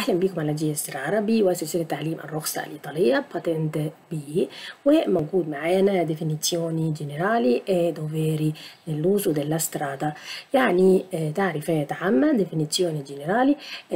أهلا بكم على جي اس عربي وسلسلة تعليم الرخصة الإيطالية باتنت بي وموجود معانا ديفينيزيوني جنرالي e doveri nell'uso della strada يعني آه، تعريفات عامة ديفينيزيوني جنرالي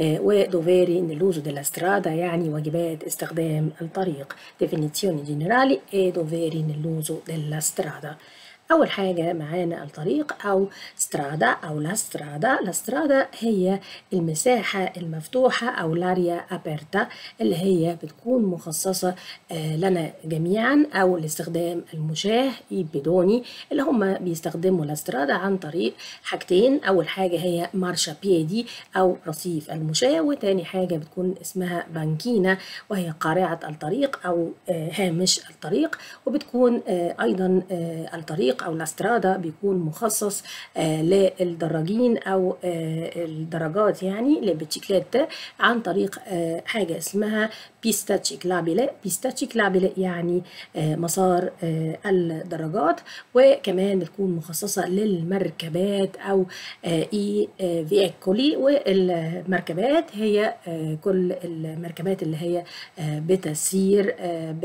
ودوفيري nell'uso della strada يعني واجبات استخدام الطريق ديفينيزيوني جنرالي e doveri nell'uso della strada أول حاجة معانا الطريق أو سترادا أو لا سترادا لا سترادا هي المساحة المفتوحة أو لاريا أبيرتا اللي هي بتكون مخصصة آه، لنا جميعا أو لاستخدام المشاة بدوني اللي هم بيستخدموا لا سترادا عن طريق حاجتين أول حاجة هي مارشا بيدي أو رصيف المشاة وتاني حاجة بتكون اسمها بانكينا وهي قارعة الطريق أو آه، هامش الطريق وبتكون آه، أيضا آه، الطريق او لاسترادا بيكون مخصص آه للدراجين او آه الدراجات يعني للبيتشيكليت عن طريق آه حاجه اسمها بيستا تشيكلابيلي بيستا تشيكلابيلي يعني آه مسار آه الدراجات وكمان بتكون مخصصه للمركبات او آه اي آه فييكولي والمركبات هي آه كل المركبات اللي هي آه بتسير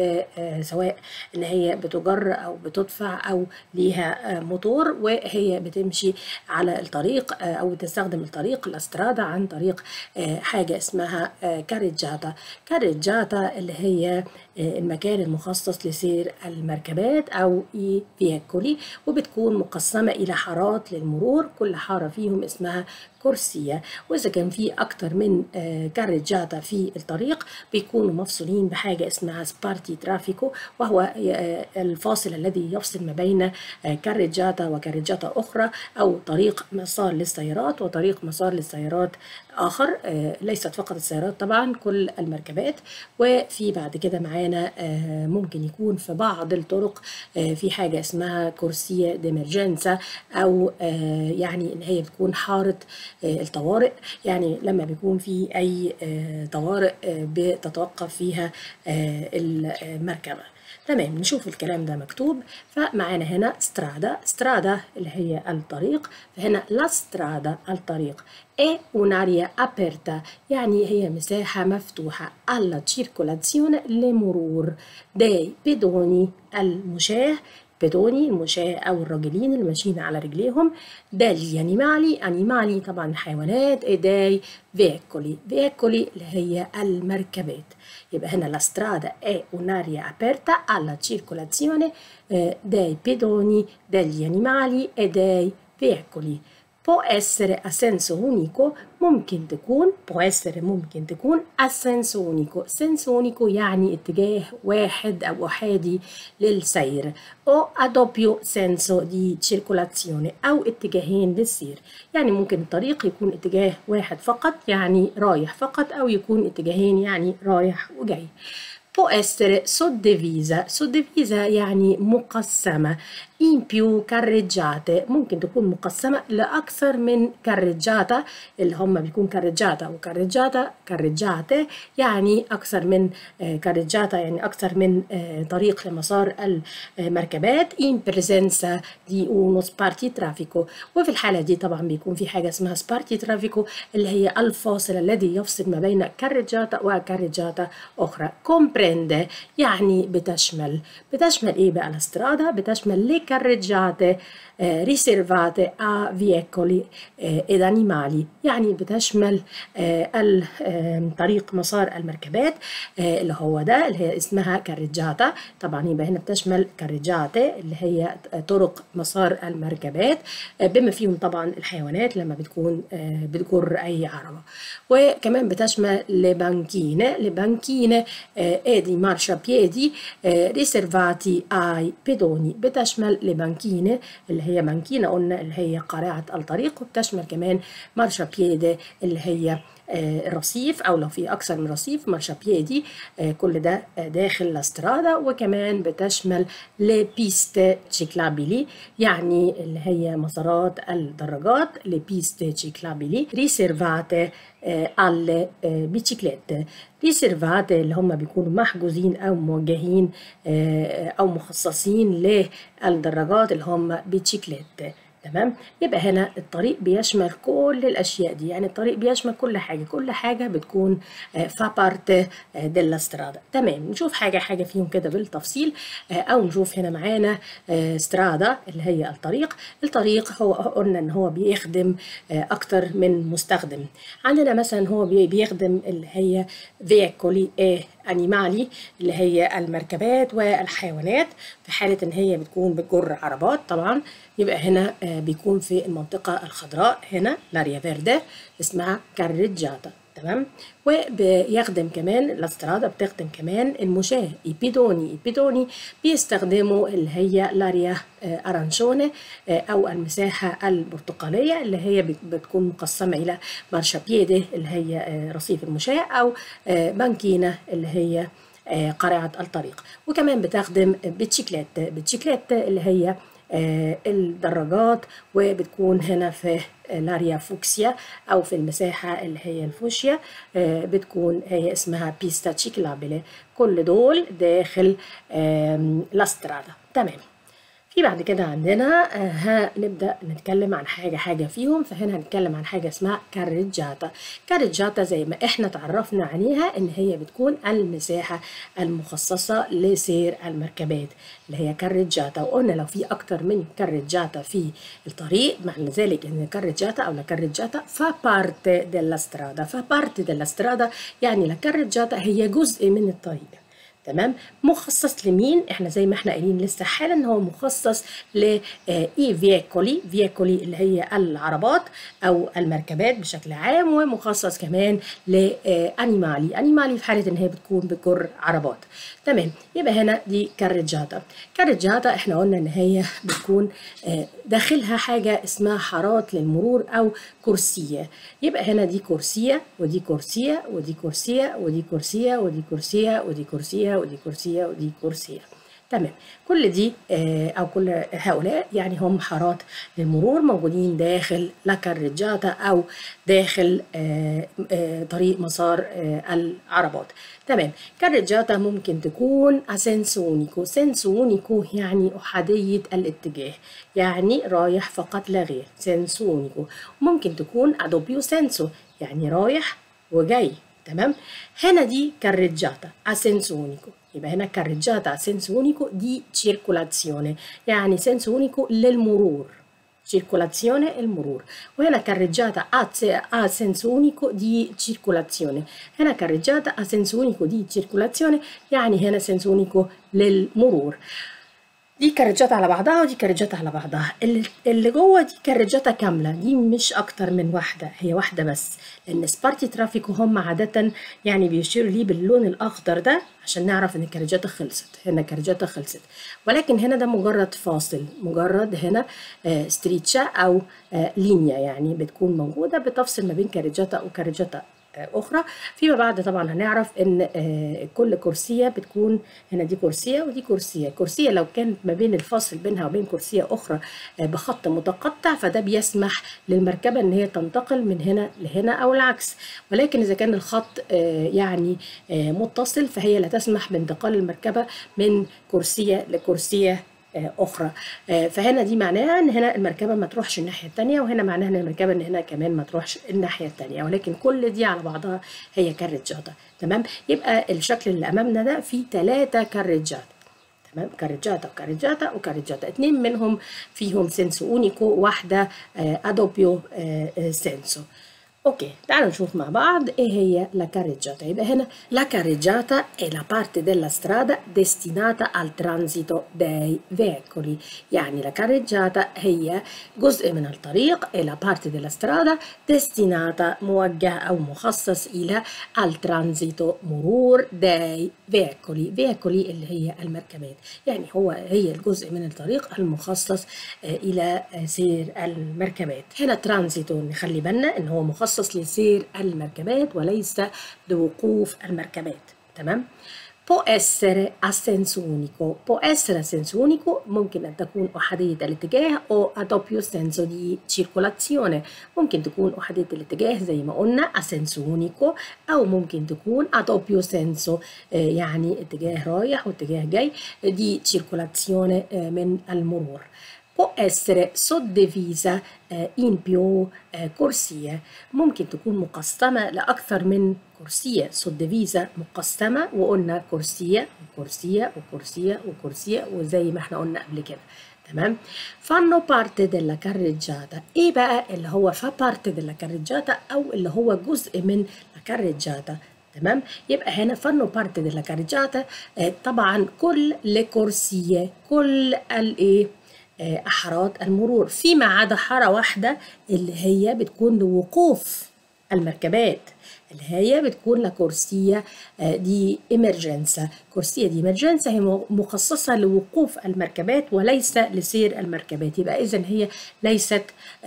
آه سواء ان هي بتجر او بتدفع او ليها موتور وهي بتمشي على الطريق او تستخدم الطريق الاسترادا عن طريق حاجه اسمها كاريجاتا كاريجاتا اللي هي المكان المخصص لسير المركبات او اي فيكولي وبتكون مقسمه الى حارات للمرور كل حاره فيهم اسمها كرسية وإذا كان في أكتر من كاريجاتا في الطريق بيكونوا مفصولين بحاجة اسمها سبارتي ترافيكو وهو الفاصل الذي يفصل ما بين كاريجاتا وكاريجاتا أخرى أو طريق مسار للسيارات وطريق مسار للسيارات آخر ليست فقط السيارات طبعا كل المركبات وفي بعد كده معانا ممكن يكون في بعض الطرق في حاجة اسمها كرسية ديمرجنسا أو يعني إن هي بتكون حارة الطوارئ يعني لما بيكون في أي طوارئ بتتوقف فيها المركبة تمام نشوف الكلام ده مكتوب فمعانا هنا سترادا سترادا اللي هي الطريق فهنا لا سترادا الطريق e un'area aperta يعني هي مساحة مفتوحة alla circolazione لمرور dei pedoni المشاة بدوني المشاة أو الراجلين اللي ماشيين على رجليهم دالي أنيمالي أنيمالي طبعا حيوانات إيداي فيكولي فيكولي اللي هي المركبات يبقى هنا la strada è un'area aperta alla circolazione eh, dei pedoni, degli animali e dei veicoli. può essere a senso unico ممكن تكون può essere ممكن تكون a senso unico senso unico يعني اتجاه واحد أو أحادي للسير o a doppio senso di circolazione أو اتجاهين للسير يعني ممكن الطريق يكون اتجاه واحد فقط يعني رايح فقط أو يكون اتجاهين يعني رايح وجاي può essere suddivisa suddivisa يعني مقسمة in più carreggiate ممكن تكون مقسمة لأكثر من كاريجاتا اللي هم بيكون كاريجاتا وكاريجاتا كاريجاتي يعني أكثر من كاريجاتا يعني أكثر من طريق لمسار المركبات in presenza di uno sparti traffico وفي الحالة دي طبعا بيكون في حاجة اسمها سبارتي ترافيكو اللي هي الفاصل الذي يفصل ما بين كاريجاتا وكاريجاتا أخرى comprende يعني بتشمل بتشمل إيه بقى الاسترادا بتشمل ليه carreggiate eh, riservate a veicoli eh, ed animali يعني بتشمل eh, طريق مسار المركبات اللي هو ده اللي هي اسمها كاريجاتا طبعا يبقى هنا بتشمل كاريجاتي اللي هي طرق مسار المركبات بما فيهم طبعا الحيوانات لما بتكون بتجر اي عربه وكمان بتشمل لبانكينه لبانكينه ادي مارشا بيدي ريسيرفاتي اي بيدوني بتشمل لبانكينه اللي هي بانكينه قلنا اللي هي قارعه الطريق وبتشمل كمان مارشا بيدي اللي هي الرصيف او لو في اكثر من رصيف مارشا بيدي كل ده داخل الاسترادا وكمان بتشمل لبيست تشيكلابيلي يعني اللي هي مسارات الدراجات لبيست تشيكلابيلي ريسيرفاتي alle بيتشيكليت ريسيرفات اللي هم بيكونوا محجوزين او موجهين او مخصصين للدراجات اللي هم بيتشيكليت تمام يبقى هنا الطريق بيشمل كل الاشياء دي يعني الطريق بيشمل كل حاجه كل حاجه بتكون فا بارت ديلا سترادا تمام نشوف حاجه حاجه فيهم كده بالتفصيل او نشوف هنا معانا سترادا اللي هي الطريق الطريق هو قلنا ان هو بيخدم اكتر من مستخدم عندنا مثلا هو بيخدم اللي هي فيكولي انيمالي اللي هي المركبات والحيوانات في حالة ان هي بتكون بتجر عربات طبعا يبقى هنا بيكون في المنطقة الخضراء هنا لاريا فيرده اسمها كاريجاتا تمام وبيخدم كمان الاسترادا بتخدم كمان المشاة ايبيدوني ايبيدوني بيستخدموا اللي هي لاريا ارانشوني او المساحة البرتقالية اللي هي بتكون مقسمة الى مارشابيدي اللي هي رصيف المشاة او بانكينا اللي هي قارعة الطريق وكمان بتخدم بتشيكلات بتشيكلات اللي هي الدراجات وبتكون هنا في لاريا فوكسيا او في المساحه اللي هي الفوشيا بتكون هي اسمها بيستا تشيكلابيلي كل دول داخل لاسترادا تمام في بعد كده عندنا هنبدا نتكلم عن حاجه حاجه فيهم فهنا هنتكلم عن حاجه اسمها كاريجاتا كاريجاتا زي ما احنا تعرفنا عليها ان هي بتكون المساحه المخصصه لسير المركبات اللي هي كاريجاتا وقلنا لو في اكتر من كاريجاتا في الطريق معنى ذلك ان كاريجاتا او لا كاريجاتا فا بارت ديلا سترادا فا بارت ديلا سترادا يعني لا كاريجاتا هي جزء من الطريق تمام مخصص لمين احنا زي ما احنا قايلين لسه حالا هو مخصص ل اي فيكولي فيكولي اللي هي العربات او المركبات بشكل عام ومخصص كمان لانيمالي انيمالي في حاله ان هي بتكون بجر عربات تمام يبقى هنا دي كاريجاتا كاريجاتا احنا قلنا ان هي بتكون داخلها حاجه اسمها حارات للمرور او كرسيه يبقى هنا دي كرسيه ودي كرسيه ودي كرسيه ودي كرسيه ودي كرسيه ودي كرسيه ودي كرسيه ودي كرسيه تمام كل دي او كل هؤلاء يعني هم حارات للمرور موجودين داخل لا كاريجاتا او داخل طريق مسار العربات تمام كاريجاتا ممكن تكون اسنسونيكو سنسونيكو يعني احاديه الاتجاه يعني رايح فقط لا غير سنسونيكو ممكن تكون ادوبيو سنسو يعني رايح وجاي تمام هنا دي كاريجاتا اسنسونيكو يبقى هنا كاريجاتا سنسو unico دي circolazione يعني سنسو unico للمرور circolazione المرور وهنا carreggiata a senso unico di circolazione هنا carreggiata a senso unico di circolazione يعني هنا senso unico للمرور دي كارجات على بعضها ودي كارجات على بعضها اللي جوه دي كارجاتا كاملة دي مش أكتر من واحدة هي واحدة بس لأن سبارتي ترافيكو هم عادة يعني بيشيروا ليه باللون الأخضر ده عشان نعرف إن الكارجاتا خلصت هنا كارجاتا خلصت ولكن هنا ده مجرد فاصل مجرد هنا آه ستريتشا أو آه لينيا يعني بتكون موجودة بتفصل ما بين كارجاتا وكارجاتا اخرى فيما بعد طبعا هنعرف ان كل كرسيه بتكون هنا دي كرسيه ودي كرسيه كرسيه لو كانت ما بين الفاصل بينها وبين كرسيه اخرى بخط متقطع فده بيسمح للمركبه ان هي تنتقل من هنا لهنا او العكس ولكن اذا كان الخط يعني متصل فهي لا تسمح بانتقال المركبه من كرسيه لكرسيه اخرى فهنا دي معناها ان هنا المركبه ما تروحش الناحيه الثانيه وهنا معناها ان المركبه ان هنا كمان ما تروحش الناحيه الثانيه ولكن كل دي على بعضها هي كاريجاتا تمام يبقى الشكل اللي امامنا ده فيه ثلاثه كاريجات تمام كاريجاتا وكاريجاتا وكاريجاتا اتنين منهم فيهم سنسو اونيكو واحده ادوبيو سنسو اوكي تعالوا نشوف مع بعض ايه هي la carreggiata يبقى هنا la carreggiata è la parte della strada destinata al transito dei veicoli يعني la carreggiata هي جزء من الطريق è la parte della strada destinata موجه او مخصص الى al transito مرور dei veicoli veicoli اللي هي المركبات يعني هو هي الجزء من الطريق المخصص الى سير المركبات هنا ترانزيتو نخلي بالنا ان هو مخصص مخصص لسير المركبات وليس لوقوف المركبات تمام può essere a senso unico può essere a senso unico ممكن أن تكون أحادية الاتجاه أو a doppio senso di circolazione ممكن تكون أحادية الاتجاه زي ما قلنا a senso unico أو ممكن تكون a doppio senso يعني اتجاه رايح واتجاه جاي دي circolazione من المرور può essere suddivisa in più corsie ممكن تكون مقسمة لأكثر من كرسية suddivisa مقسمة وقلنا كرسية وكرسية وكرسية وكرسية وزي ما احنا قلنا قبل كده تمام fanno parte della carreggiata ايه بقى اللي هو fa parte della carreggiata او اللي هو جزء من la carreggiata تمام يبقى هنا fanno parte della carreggiata آه طبعا كل لكرسية كل الايه آه احارات المرور فيما عدا حاره واحده اللي هي بتكون لوقوف المركبات اللي هي بتكون لكرسية دي إمرجنسا كرسية دي إمرجنسا هي مخصصة لوقوف المركبات وليس لسير المركبات يبقى إذن هي ليست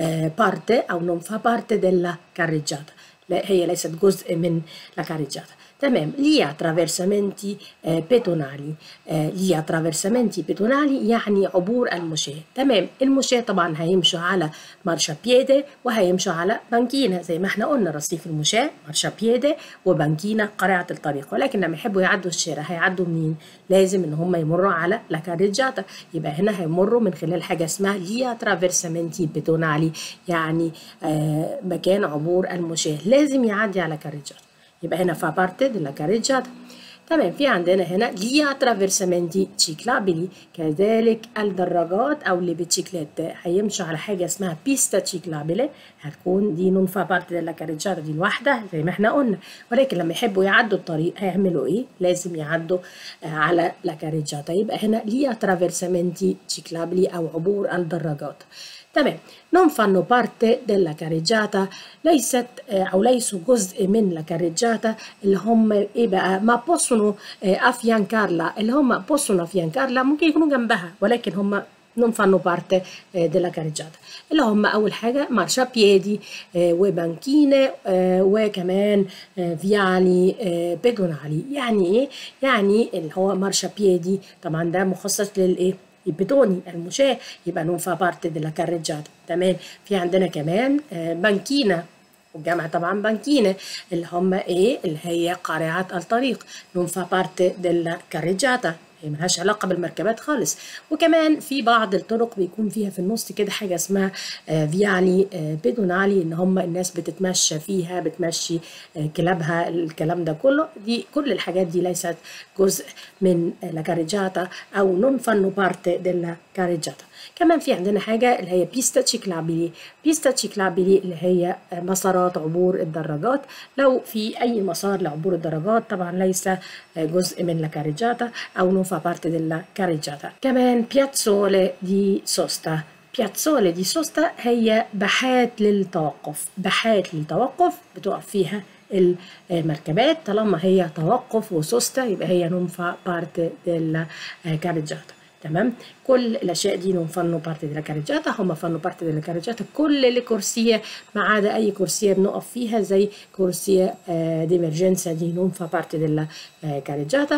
بارت أو نون فا بارت ديلا كاريجاتا لا هي ليست جزء من لا كاريجاتا تمام gli attraversamenti بيتونالي gli attraversamenti بيتونالي يعني عبور المشاة تمام المشاة طبعا هيمشوا على مارشا بيدي وهيمشوا على بانكينا زي ما احنا قلنا رصيف المشاة مارشا بيدي وبانكينا قارعة الطريق ولكن لما يحبوا يعدوا الشارع هيعدوا منين لازم ان هم يمروا على لا كاريجاتا يبقى هنا هيمروا من خلال حاجة اسمها gli attraversamenti بيتونالي يعني آه مكان عبور المشاة لازم يعدي على كاريجاتا يبقى هنا fa parte della carreggiata تمام في عندنا هنا gli attraversamenti ciclabili كذلك الدراجات او اللي بتشيكلات هيمشوا على حاجه اسمها بيستا ciclabile هتكون دي نون فا بارت ديلا كاريجاتا دي لوحدها زي ما احنا قلنا ولكن لما يحبوا يعدوا الطريق هيعملوا ايه لازم يعدوا على لا كاريجاتا يبقى هنا gli attraversamenti ciclabili او عبور الدراجات تمام non fanno parte della carreggiata ليست أو ليسوا جزء من la carreggiata اللي هم إيه بقى ما possono affiancarla اللي هم possono affiancarla ممكن يكونوا جنبها ولكن هم non fanno parte della carreggiata اللي هم أول حاجة مارشا بيدي وبانكينة وكمان فيالي بيدونالي يعني إيه؟ يعني اللي هو مارشا بيدي طبعا ده مخصص للإيه؟ البتوني المشاة يبقى نون فا بارت ديلا كاريجاتا تمام في عندنا كمان بانكينا والجامعة طبعا بانكينا اللي هم ايه اللي هي قارعة الطريق نون فا بارت ديلا كاريجاتا هي ملهاش علاقة بالمركبات خالص وكمان في بعض الطرق بيكون فيها في النص كده حاجة اسمها فيالي بيدونالي ان هم الناس بتتمشى فيها بتمشي كلابها الكلام ده كله دي كل الحاجات دي ليست جزء من لا كاريجاتا او نون فانو بارت ديلا كاريجاتا كمان في عندنا حاجة اللي هي بيستا تشيكلابيلي بيستا تشيكلابيلي اللي هي مسارات عبور الدراجات لو في أي مسار لعبور الدراجات طبعا ليس جزء من لا كاريجاتا أو نون فا بارت ديلا كاريجاتا كمان بياتسولي دي سوستا بياتسولي دي سوستا هي بحات للتوقف بحات للتوقف بتقف فيها المركبات طالما هي توقف وسوستا يبقى هي نون فا بارت ديلا كاريجاتا تمام كل الاشياء دي non fanno parte della carreggiata هم fanno parte della carreggiata كل الكرسيه ما عدا اي كرسيه بنقف فيها زي كرسيه دي emergenza دي non fa parte della carreggiata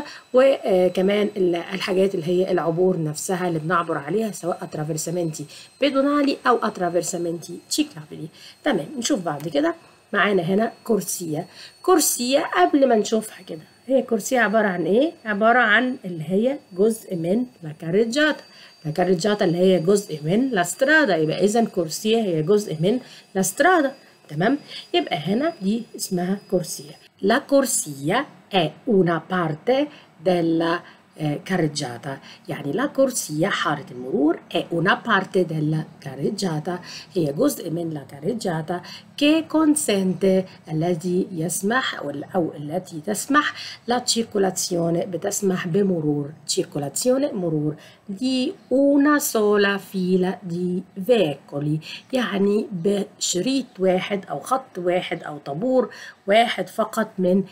وكمان الحاجات اللي هي العبور نفسها اللي بنعبر عليها سواء attraversamenti pedonali او attraversamenti ciclabili تمام نشوف بعد كده معانا هنا كرسيه كرسيه قبل ما نشوفها كده هي كرسية عبارة عن إيه؟ عبارة عن اللي هي جزء من لا كاريجاتا لا كاريجاتا اللي هي جزء من لا سترادا يبقى إذا كرسية هي جزء من لا سترادا تمام؟ يبقى هنا دي اسمها كرسية لا كرسية è una parte della carreggiata يعني لا كرسية حارة المرور è una parte della carreggiata هي جزء من لا carreggiata che consente الذي يسمح أو التي تسمح la circolazione بتسمح بمرور circolazione مرور di una sola fila di veicoli يعني بشريط واحد أو خط واحد أو طابور واحد فقط من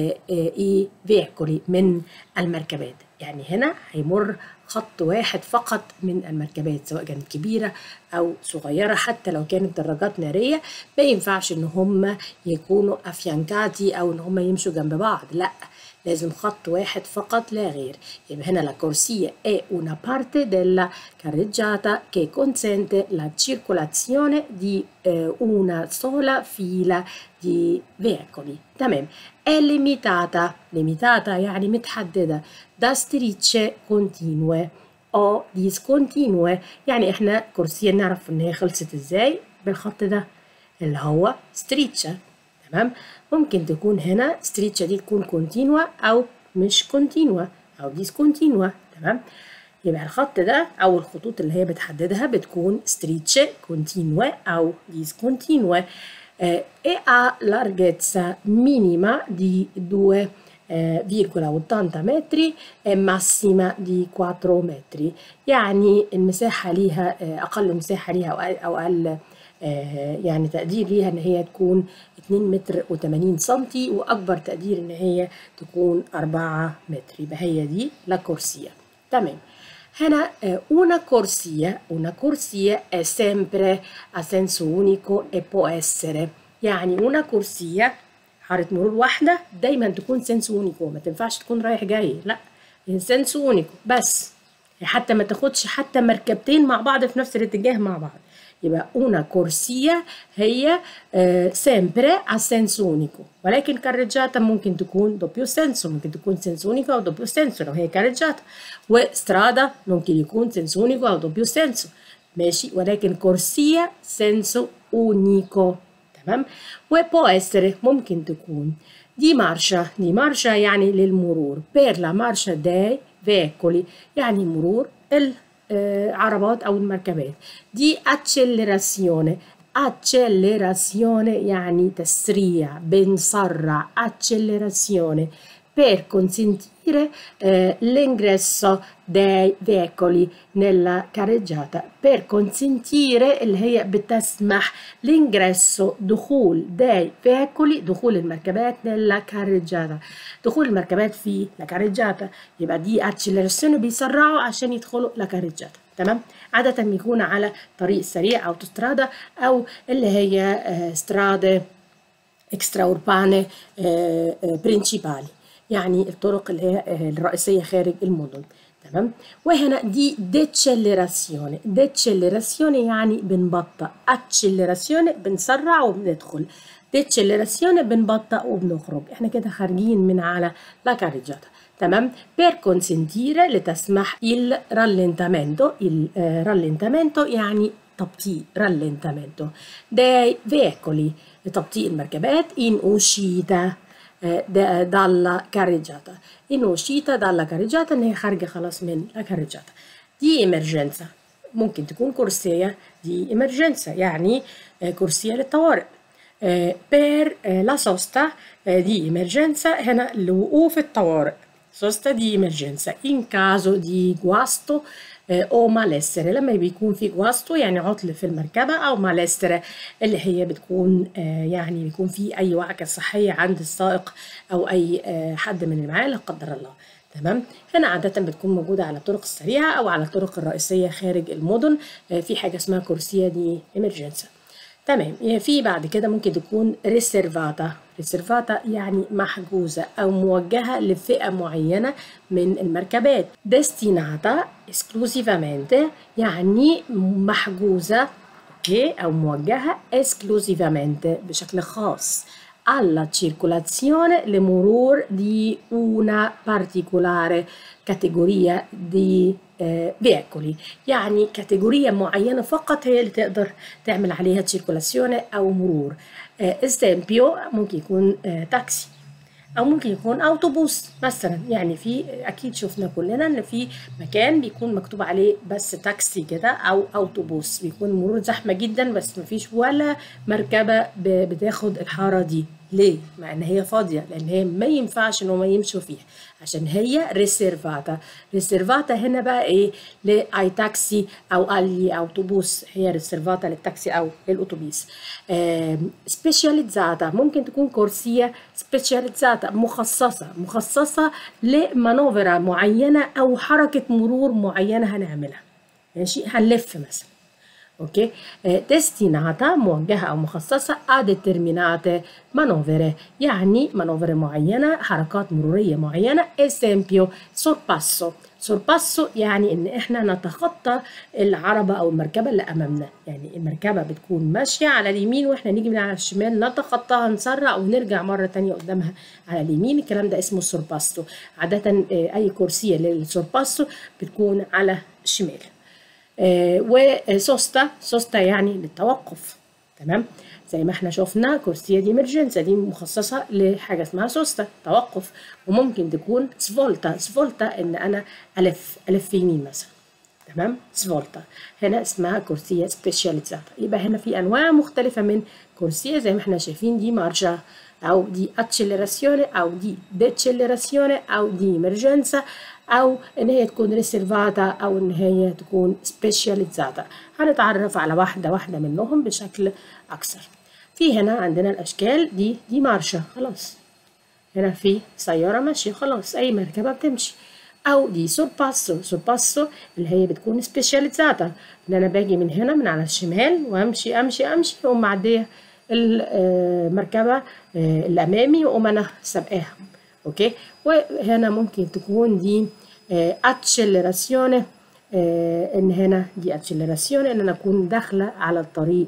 إيه veicoli من المركبات يعني هنا هيمر خط واحد فقط من المركبات سواء كانت كبيرة أو صغيرة حتى لو كانت دراجات نارية ما ينفعش إن هم يكونوا أفيانكاتي أو إن هم يمشوا جنب بعض لأ لازم خط واحد فقط لا غير يبقى هنا la corsia è una parte della carreggiata che consente la circolazione di eh, una sola fila di veicoli تمام è limitata limitata يعني متحددة da strisce continue او discontinue يعني احنا كورسية نعرف ان هي خلصت ازاي بالخط ده اللي هو ستريتشا تمام ممكن تكون هنا ستريتشا دي تكون كونتينوا او مش كونتينوا او ديسكونتينوا تمام يبقى الخط ده او الخطوط اللي هي بتحددها بتكون ستريتشة كونتينوا او ديسكونتينوا eh, e ha larghezza minima di 2,80 metri e massima di 4 metri يعني المساحة ليها أقل مساحة ليها أو أقل يعني تقدير ليها إن هي تكون 2 متر و80 سنتي وأكبر تقدير إن هي تكون 4 متر يبقى هي دي لا كورسية تمام هنا una corsia una corsia è sempre a senso unico e può essere يعني una corsia حارة مرور واحدة دايما تكون سنس اونيكو ما تنفعش تكون رايح جاي لا سنس اونيكو بس حتى ما تاخدش حتى مركبتين مع بعض في نفس الاتجاه مع بعض يبقى una corsia هي سيمبري a senso unico ولكن كاريجاتا ممكن تكون دوبيو سنسو ممكن تكون سنس اونيكو او دوبيو سنسو لو هي كاريجاتا وسترادا ممكن يكون سنس اونيكو او دوبيو سنسو ماشي ولكن كورسيا سنسو اونيكو تمام وبو essere ممكن تكون دي مارشا دي مارشا يعني للمرور per la marcia dei veicoli يعني مرور العربات أو المركبات دي accelerazione accelerazione يعني تسريع بنسرع accelerazione per consentire eh, l'ingresso dei veicoli nella carreggiata per consentire اللي هي بتسمح l'ingresso دخول dei veicoli دخول المركبات nella carreggiata دخول المركبات في la carreggiata يبقى دي accelerazione بيسرعوا عشان يدخلوا la carreggiata تمام عادة بيكون على طريق سريع أو تسترادا أو اللي هي سترادة اكسترا اورباني برينشيبالي يعني الطرق اللي هي الرئيسية خارج المدن تمام وهنا دي ديتشيليراسيوني ديتشيليراسيوني يعني بنبطئ اتشيليراسيوني بنسرع وبندخل ديتشيليراسيوني بنبطئ وبنخرج احنا كده خارجين من على لا كاريجاتا تمام per consentire لتسمح il rallentamento il eh, rallentamento يعني تبطيء rallentamento dei veicoli تبطيء المركبات in uscita dalla carreggiata in uscita dalla carreggiata ان هي خارجه خلاص من la carreggiata دي emergenza ممكن تكون كرسية دي emergenza يعني كرسية للطوارئ per la sosta دي emergenza هنا لوقوف الطوارئ sosta di emergenza in caso di guasto او malessere لما بيكون في guasto يعني عطل في المركبة أو malessere اللي هي بتكون يعني بيكون في أي وعكة صحية عند السائق أو أي حد من اللي معاه لا قدر الله تمام هنا عادة بتكون موجودة على الطرق السريعة أو على الطرق الرئيسية خارج المدن في حاجة اسمها كرسية دي emergenza تمام في بعد كده ممكن تكون ريسيرفاتا ريسيرفاتا يعني محجوزة أو موجهة لفئة معينة من المركبات destinata esclusivamente يعني محجوزة اوكي أو موجهة esclusivamente بشكل خاص alla circolazione لمرور di una particolare categoria di veicoli يعني كاتيجورية معينة فقط هي اللي تقدر تعمل عليها تشيركولاسيون أو مرور استامبيو ممكن يكون تاكسي أو ممكن يكون أوتوبوس مثلا يعني في أكيد شفنا كلنا إن في مكان بيكون مكتوب عليه بس تاكسي كده أو أوتوبوس بيكون مرور زحمة جدا بس مفيش ولا مركبة بتاخد الحارة دي ليه؟ مع ان هي فاضيه لان هي ما ينفعش ان هم يمشوا فيها عشان هي ريسيرفاتا ريسيرفاتا هنا بقى ايه لاي تاكسي او اي اوتوبوس هي ريسيرفاتا للتاكسي او للاتوبيس سبيشاليزاتا ممكن تكون كورسيه سبيشاليزاتا مخصصه مخصصه لمانوفرا معينه او حركه مرور معينه هنعملها ماشي هنلف مثلا اوكي destinata موجهة أو مخصصة a determinate manovre يعني مانوفر معينة حركات مرورية معينة esempio sorpasso sorpasso يعني إن إحنا نتخطى العربة أو المركبة اللي أمامنا يعني المركبة بتكون ماشية على اليمين وإحنا نيجي من على الشمال نتخطاها نسرع ونرجع مرة تانية قدامها على اليمين الكلام ده اسمه سورباستو عادة أي كرسية للسورباستو بتكون على الشمال وسوستا سوستا يعني للتوقف تمام زي ما احنا شفنا كورسية دي مرجنسا دي مخصصة لحاجة اسمها سوستا توقف وممكن تكون سفولتا سفولتا ان انا الف الف يمين مثلا تمام سفولتا هنا اسمها كورسية سبيشاليزاتا يبقى هنا في انواع مختلفة من كورسية زي ما احنا شايفين دي مارشا او دي accelerazione او دي decelerazione او دي emergenza او ان هي تكون ريسيرفاتا او ان هي تكون سبيشاليزاتا هنتعرف على واحده واحده منهم بشكل اكثر في هنا عندنا الاشكال دي دي مارشا خلاص هنا في سياره ماشيه خلاص اي مركبه بتمشي او دي سورباسو سورباسو اللي هي بتكون سبيشاليزاتا ان انا باجي من هنا من على الشمال وامشي امشي امشي واقوم معديه المركبه اللي امامي واقوم انا سابقاها اوكي وهنا ممكن تكون دي accelerazione ان هنا دي accelerazione ان انا اكون داخله على الطريق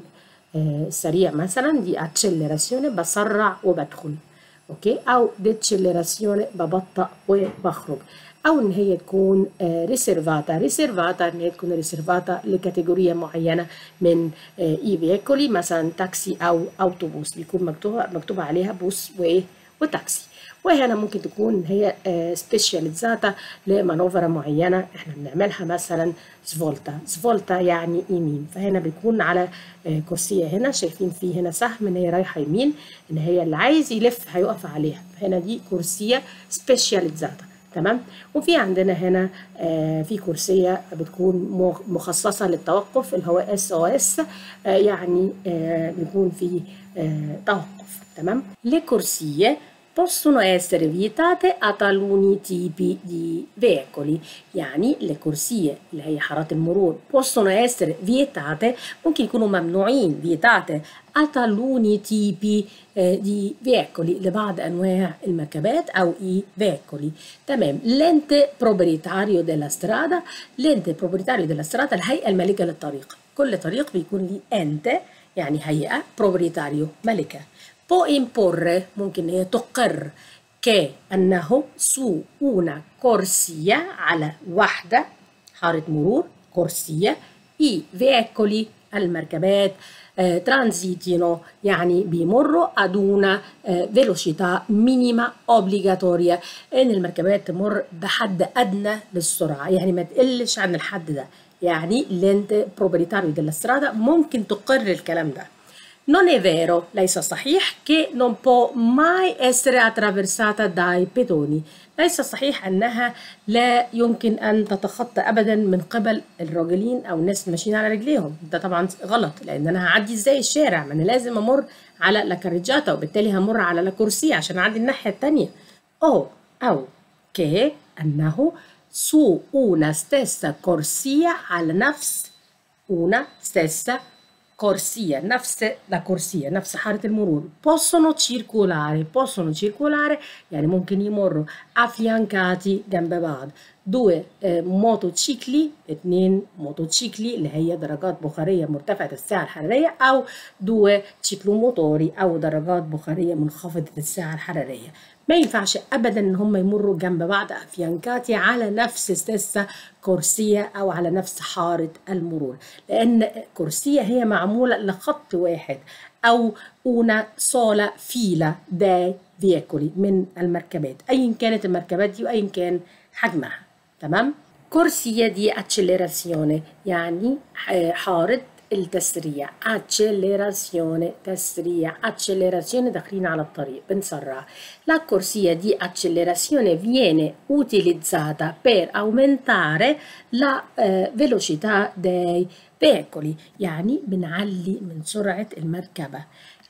السريع مثلا دي accelerazione بسرع وبدخل اوكي او decelerazione ببطأ وبخرج او ان هي تكون ريسيرفاتا ريسيرفاتا ان هي تكون ريسيرفاتا لكاتيجوريا معينه من اي فيكولي مثلا تاكسي او اوتوبوس بيكون مكتوب مكتوب عليها بوس وايه وتاكسي وهنا ممكن تكون هي سبيشاليزاتا لمانوفرة معينة احنا بنعملها مثلا سفولتا سفولتا يعني يمين فهنا بيكون على كرسية هنا شايفين في هنا سهم ان هي رايحة يمين ان هي اللي عايز يلف هيقف عليها فهنا دي كرسية سبيشاليزاتا تمام وفي عندنا هنا آه في كرسية بتكون مخصصة للتوقف اللي هو اس او اس يعني آه بيكون في آه توقف تمام لكرسية possono essere vietate a taluni tipi di veicoli يعني le corsie اللي هي حارات المرور possono essere vietate ممكن يكونوا ممنوعين vietate a taluni tipi di veicoli لبعض أنواع المركبات أو i veicoli تمام l'ente proprietario della strada l'ente proprietario della strada الهيئة المالكة للطريق كل طريق بيكون ليه ente يعني هيئة proprietario ملكة può imporre ممكن هي تقر che أنه su una corsia على واحدة حارة مرور كورسية i veicoli المركبات eh, transitino يعني بيمروا ad una eh, velocità minima obbligatoria ان المركبات تمر بحد ادنى للسرعه يعني ما تقلش عن الحد ده يعني لنت بروبريتاريو della strada ممكن تقر الكلام ده Non è vero, ليس صحيح che non può mai essere attraversata dai pedoni. ليس صحيح أنها لا يمكن أن تتخطى أبدا من قبل الراجلين أو الناس ماشيين على رجليهم ده طبعا غلط لأن أنا هعدي إزاي الشارع ما أنا لازم أمر على لا كاريجاتا وبالتالي همر على لا كرسي عشان أعدي الناحية التانية أو أو كي أنه su una stessa corsia على نفس una stessa corsia نفس la corsia نفس حارة المرور possono circolare possono circolare يعني ممكن يمروا affiancati جنب بعض due eh, motocicli اتنين موتوتشيكلي اللي هي درجات بخارية مرتفعة السعة الحرارية أو due ciclomotori أو درجات بخارية منخفضة السعة الحرارية ما ينفعش ابدا ان هم يمروا جنب بعض افيانكاتي على نفس ستيسا كرسية او على نفس حارة المرور لان كرسية هي معمولة لخط واحد او una sola fila dei veicoli من المركبات ايا كانت المركبات دي وايا كان حجمها تمام كرسية دي accelerazione يعني حارة التسريع accelerazione تسريع accelerazione داخلين على الطريق بنسرع la corsia di accelerazione viene utilizzata per aumentare la eh, velocità dei veicoli يعني بنعلي من سرعة المركبة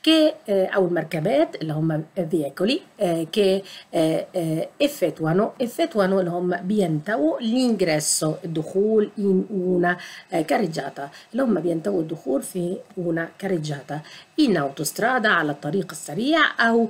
che أو المركبات اللي هم veicoli che effettuano effettuano اللي هم بينتووا l'ingresso الدخول in una carreggiata اللي هم بينتووا الدخول في una carreggiata in autostrada على الطريق السريع أو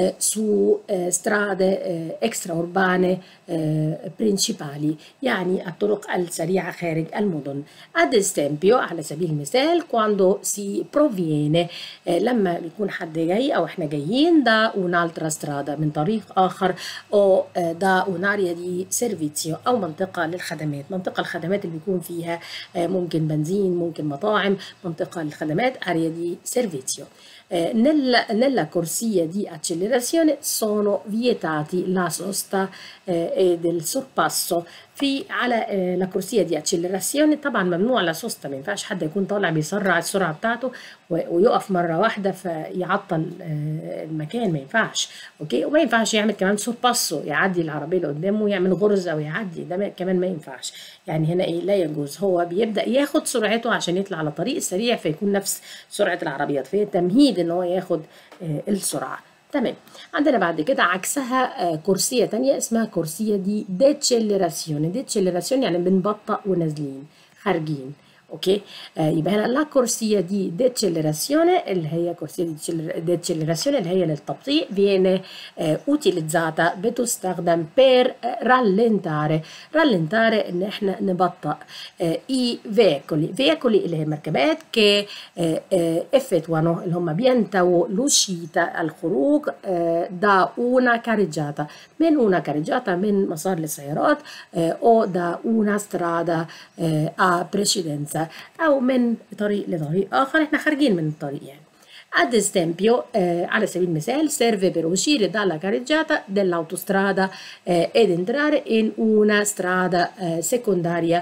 su strade extraurbane principali يعني الطرق السريعة خارج المدن ad esempio على سبيل المثال quando si proviene لما بيكون حد جاي أو إحنا جايين da un'altra strada من طريق آخر أو da un'area di servizio أو منطقة للخدمات منطقة الخدمات اللي بيكون فيها ممكن بنزين ممكن مطاعم منطقة للخدمات area di servizio nella, nella corsia di accelerazione sono vietati la sosta e del sorpasso في على لا كورسيه دي اكسلراسيون طبعا ممنوع لا سوستا ما ينفعش حد يكون طالع بيسرع السرعه بتاعته ويقف مره واحده فيعطل المكان ما ينفعش اوكي وما ينفعش يعمل كمان سورباسو يعدي العربيه اللي قدامه يعمل غرز او يعدي ده كمان ما ينفعش يعني هنا ايه لا يجوز هو بيبدا ياخد سرعته عشان يطلع على طريق سريع فيكون نفس سرعه العربيات فهي تمهيد ان هو ياخد السرعه تمام عندنا بعد كده عكسها كورسية تانية اسمها كورسية دي ديتشيلراسيون ديتشيلراسيون يعني بنبطأ ونازلين خارجين اوكي آه يبقى هنا لا كورسية دي ديتشيلراسيone اللي هي كورسية ديتشيلراسيone اللي هي للتبطيء viene آه utilizzata بتستخدم per rallentare rallentare ان احنا نبطأ آه i veicoli veicoli اللي هي مركبات che effettuano اللي هم بينتووا l'uscita الخروج da una carreggiata من una carreggiata من مسار للسيارات o da una strada a precedenza أو من طريق لطريق آخر إحنا خارجين من الطريق يعني ad esempio eh, على سبيل المثال serve per uscire dalla carreggiata dell'autostrada eh, ed entrare in una strada eh, secondaria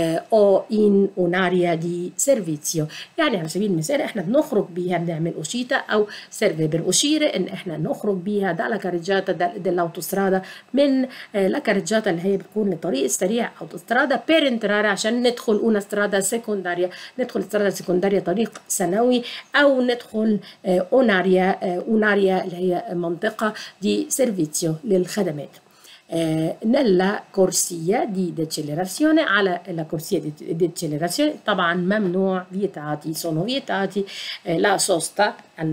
o in un'area di servizio يعني على سبيل المثال احنا بنخرج بيها بنعمل أشيتا أو serve per uscire ان احنا نخرج بيها dalla carreggiata dell'autostrada من لا carreggiata اللي هي بتكون الطريق السريع autostrada per entrare عشان ندخل una strada secondaria ندخل strada secondaria طريق ثانوي أو ندخل اوناريا اوناريا اللي هي منطقة دي سيرفيتيو للخدمات nella corsia di decelerazione على la corsia di decelerazione طبعا ممنوع vietati sono vietati la sosta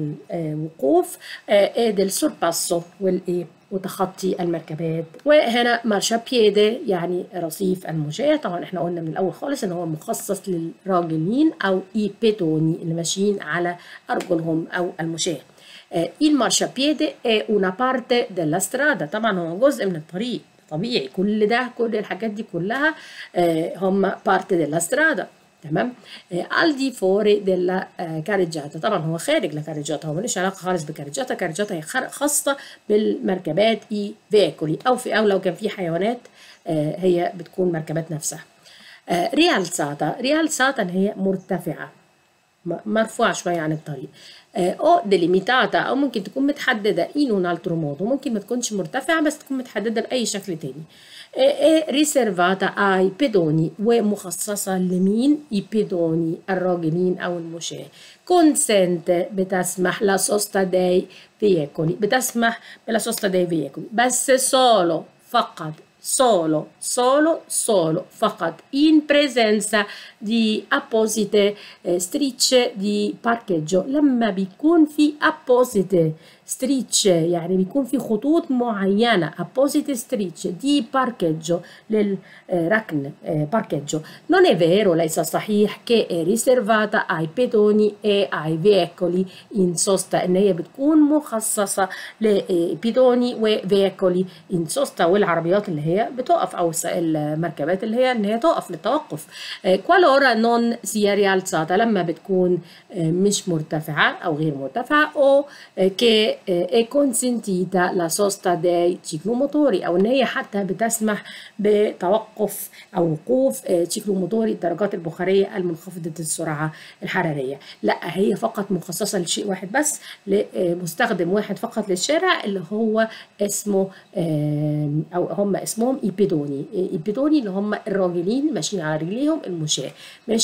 الوقوف ed il sorpasso والايه وتخطي المركبات وهنا مارشا بيدي يعني رصيف المشاة طبعا احنا قلنا من الاول خالص ان هو مخصص للراجلين او اي بيتوني اللي ماشيين على ارجلهم او المشاة il marciapiede è una parte della strada طبعا هو جزء من الطريق طبيعي كل ده كل الحاجات دي كلها هم parte della strada تمام al di fuori della carreggiata طبعا هو خارج الكاريجاتا هو ملوش علاقه خالص بكاريجاتا كاريجاتا هي خاصه بالمركبات اي فيكولي او في او لو كان في حيوانات هي بتكون مركبات نفسها ريالساتا ريالساتا هي مرتفعه مرفوعه شويه عن الطريق او ديليميتاتا او ممكن تكون متحدده in un altro modo ممكن ما تكونش مرتفعه بس تكون متحدده باي شكل تاني è riservata ai pedoni ومخصصة لمين؟ i pedoni الراجلين أو المشاة consente بتسمح la sosta dei veicoli بتسمح بلا sosta dei veicoli بس solo فقط solo solo solo فقط in presenza di apposite eh, strisce di parcheggio لما بيكون في apposite strisce يعني بيكون في خطوط معينة apposite strisce di parcheggio للركن parcheggio non è vero ليس صحيح che è riservata ai pedoni e ai veicoli in sosta إن هي بتكون مخصصة لبيدوني وفيكولي in sosta والعربيات اللي هي بتقف أو المركبات اللي هي إن هي تقف للتوقف qualora non sia rialzata لما بتكون مش مرتفعة أو غير مرتفعة أو che è consentita la sosta dei ciclomotori أو إن هي حتى بتسمح بتوقف أو وقوف ciclomotori الدرجات البخارية المنخفضة السرعة الحرارية لا هي فقط مخصصة لشيء واحد بس لمستخدم واحد فقط للشارع اللي هو اسمه أو هم اسمهم إيبيدوني إيبيدوني اللي هم الراجلين ماشيين على رجليهم المشاة ماشي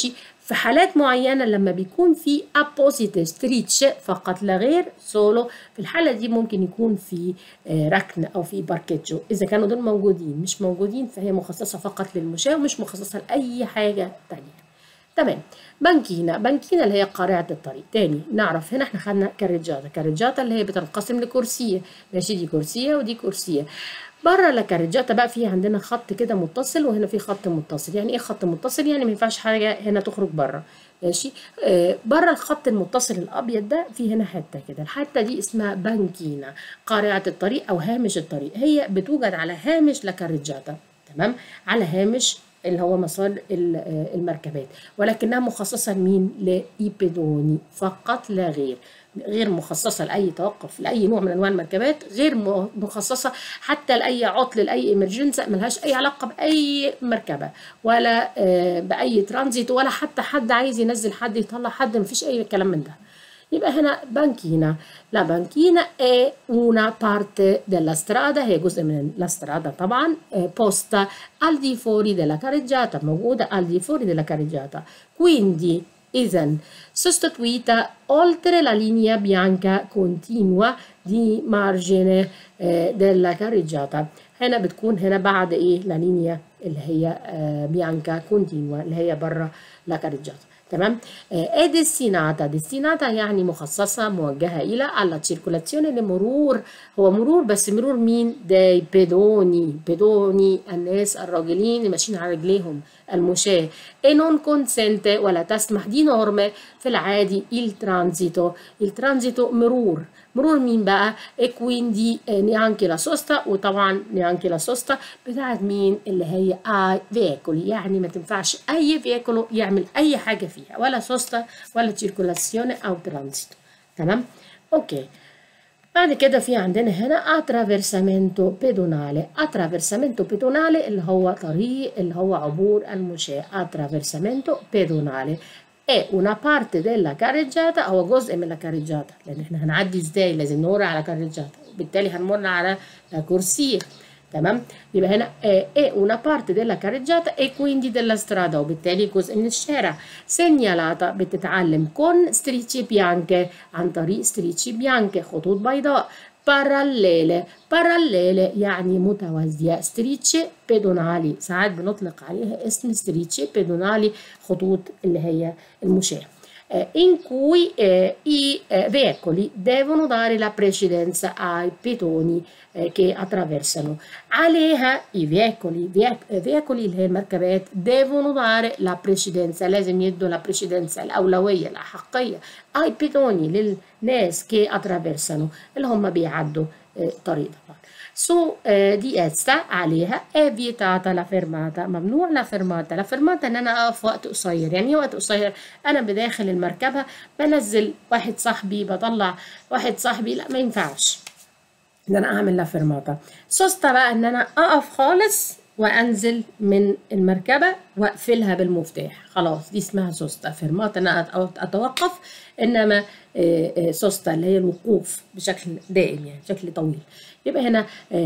في حالات معينة لما بيكون في apposite stretch فقط لا غير solo في الحالة دي ممكن يكون في ركن أو في باركيتشو إذا كانوا دول موجودين مش موجودين فهي مخصصة فقط للمشاة ومش مخصصة لأي حاجة تانية تمام بنكينا بنكينا اللي هي قارعة الطريق تاني نعرف هنا احنا خدنا كاريجاتا كاريجاتا اللي هي بتنقسم لكرسية ماشي دي كرسية ودي كرسية بره الكاريجاتا بقى في عندنا خط كده متصل وهنا في خط متصل يعني ايه خط متصل يعني ما ينفعش حاجة هنا تخرج بره ماشي آه بره الخط المتصل الابيض ده في هنا حته كده الحته دي اسمها بانكينا قارعه الطريق او هامش الطريق هي بتوجد على هامش لاكاريجاتا تمام على هامش اللي هو مسار المركبات ولكنها مخصصة لمين؟ لإيبيدوني فقط لا غير غير مخصصة لأي توقف لأي نوع من أنواع المركبات غير مخصصة حتى لأي عطل لأي إمرجنسة ملهاش أي علاقة بأي مركبة ولا بأي ترانزيت ولا حتى حد عايز ينزل حد يطلع حد مفيش أي كلام من ده يبقى هنا بانكينا لا بانكينا è una parte della strada هي جزء من la strada طبعا posta al di fuori della carreggiata موجودة al di fuori della carreggiata quindi إذا sostituita oltre la linea bianca continua di margine della carreggiata هنا بتكون هنا بعد ايه la linea اللي هي bianca continua اللي هي بره la carreggiata تمام è destinata destinata يعني مخصصة موجهة إلى alla circolazione لمرور هو مرور بس مرور مين dei pedoni pedoni الناس الراجلين اللي ماشيين على رجليهم المشاة e non consente ولا تسمح دي نورمة في العادي il transito il transito مرور مرور مين بقى e quindi neanche la sosta وطبعا neanche la sosta بتاعت مين اللي هي اي فيكولي يعني ما تنفعش اي فيكولو يعمل اي حاجه فيها ولا سوستا ولا تيركولاسيون او ترانزيتو تمام اوكي بعد كده في عندنا هنا اترافيرسامنتو بيدونالي اترافيرسامنتو بيدونالي اللي هو طريق اللي هو عبور المشاة اترافيرسامنتو بيدونالي è una parte della carreggiata هو جزء من الكاريجاتا لان احنا هنعدي ازاي لازم نمر على كاريجاتا وبالتالي هنمر على كرسي تمام يبقى هنا è una parte della carreggiata e quindi della strada وبالتالي جزء من الشارع segnalata بتتعلم con strisce bianche عن طريق strisce bianche خطوط بيضاء parallele parallele يعني متوازية ستريتشي بيدونالي ساعات بنطلق عليها اسم ستريتشي بيدونالي خطوط اللي هي المشاة in cui eh, i eh, veicoli devono dare la precedenza ai pedoni eh, che attraversano. عليها i veicoli, veicoli اللي هي المركبات devono dare la precedenza لازم يدوا la precedenza الأولوية الأحقية ai pedoni للناس che attraversano اللي هم بيعدوا طريق طبعا. su eh, di essa عليها è vietata la fermata ممنوع la fermata la fermata ان انا اقف وقت قصير يعني ايه وقت قصير انا بداخل المركبه بنزل واحد صاحبي بطلع واحد صاحبي لا ما ينفعش ان انا اعمل لا فرماتا سوستا بقى ان انا اقف خالص وانزل من المركبه واقفلها بالمفتاح خلاص دي اسمها سوستا فيرماتا انا اتوقف انما سوستا اللي هي الوقوف بشكل دائم يعني بشكل طويل يبقى هنا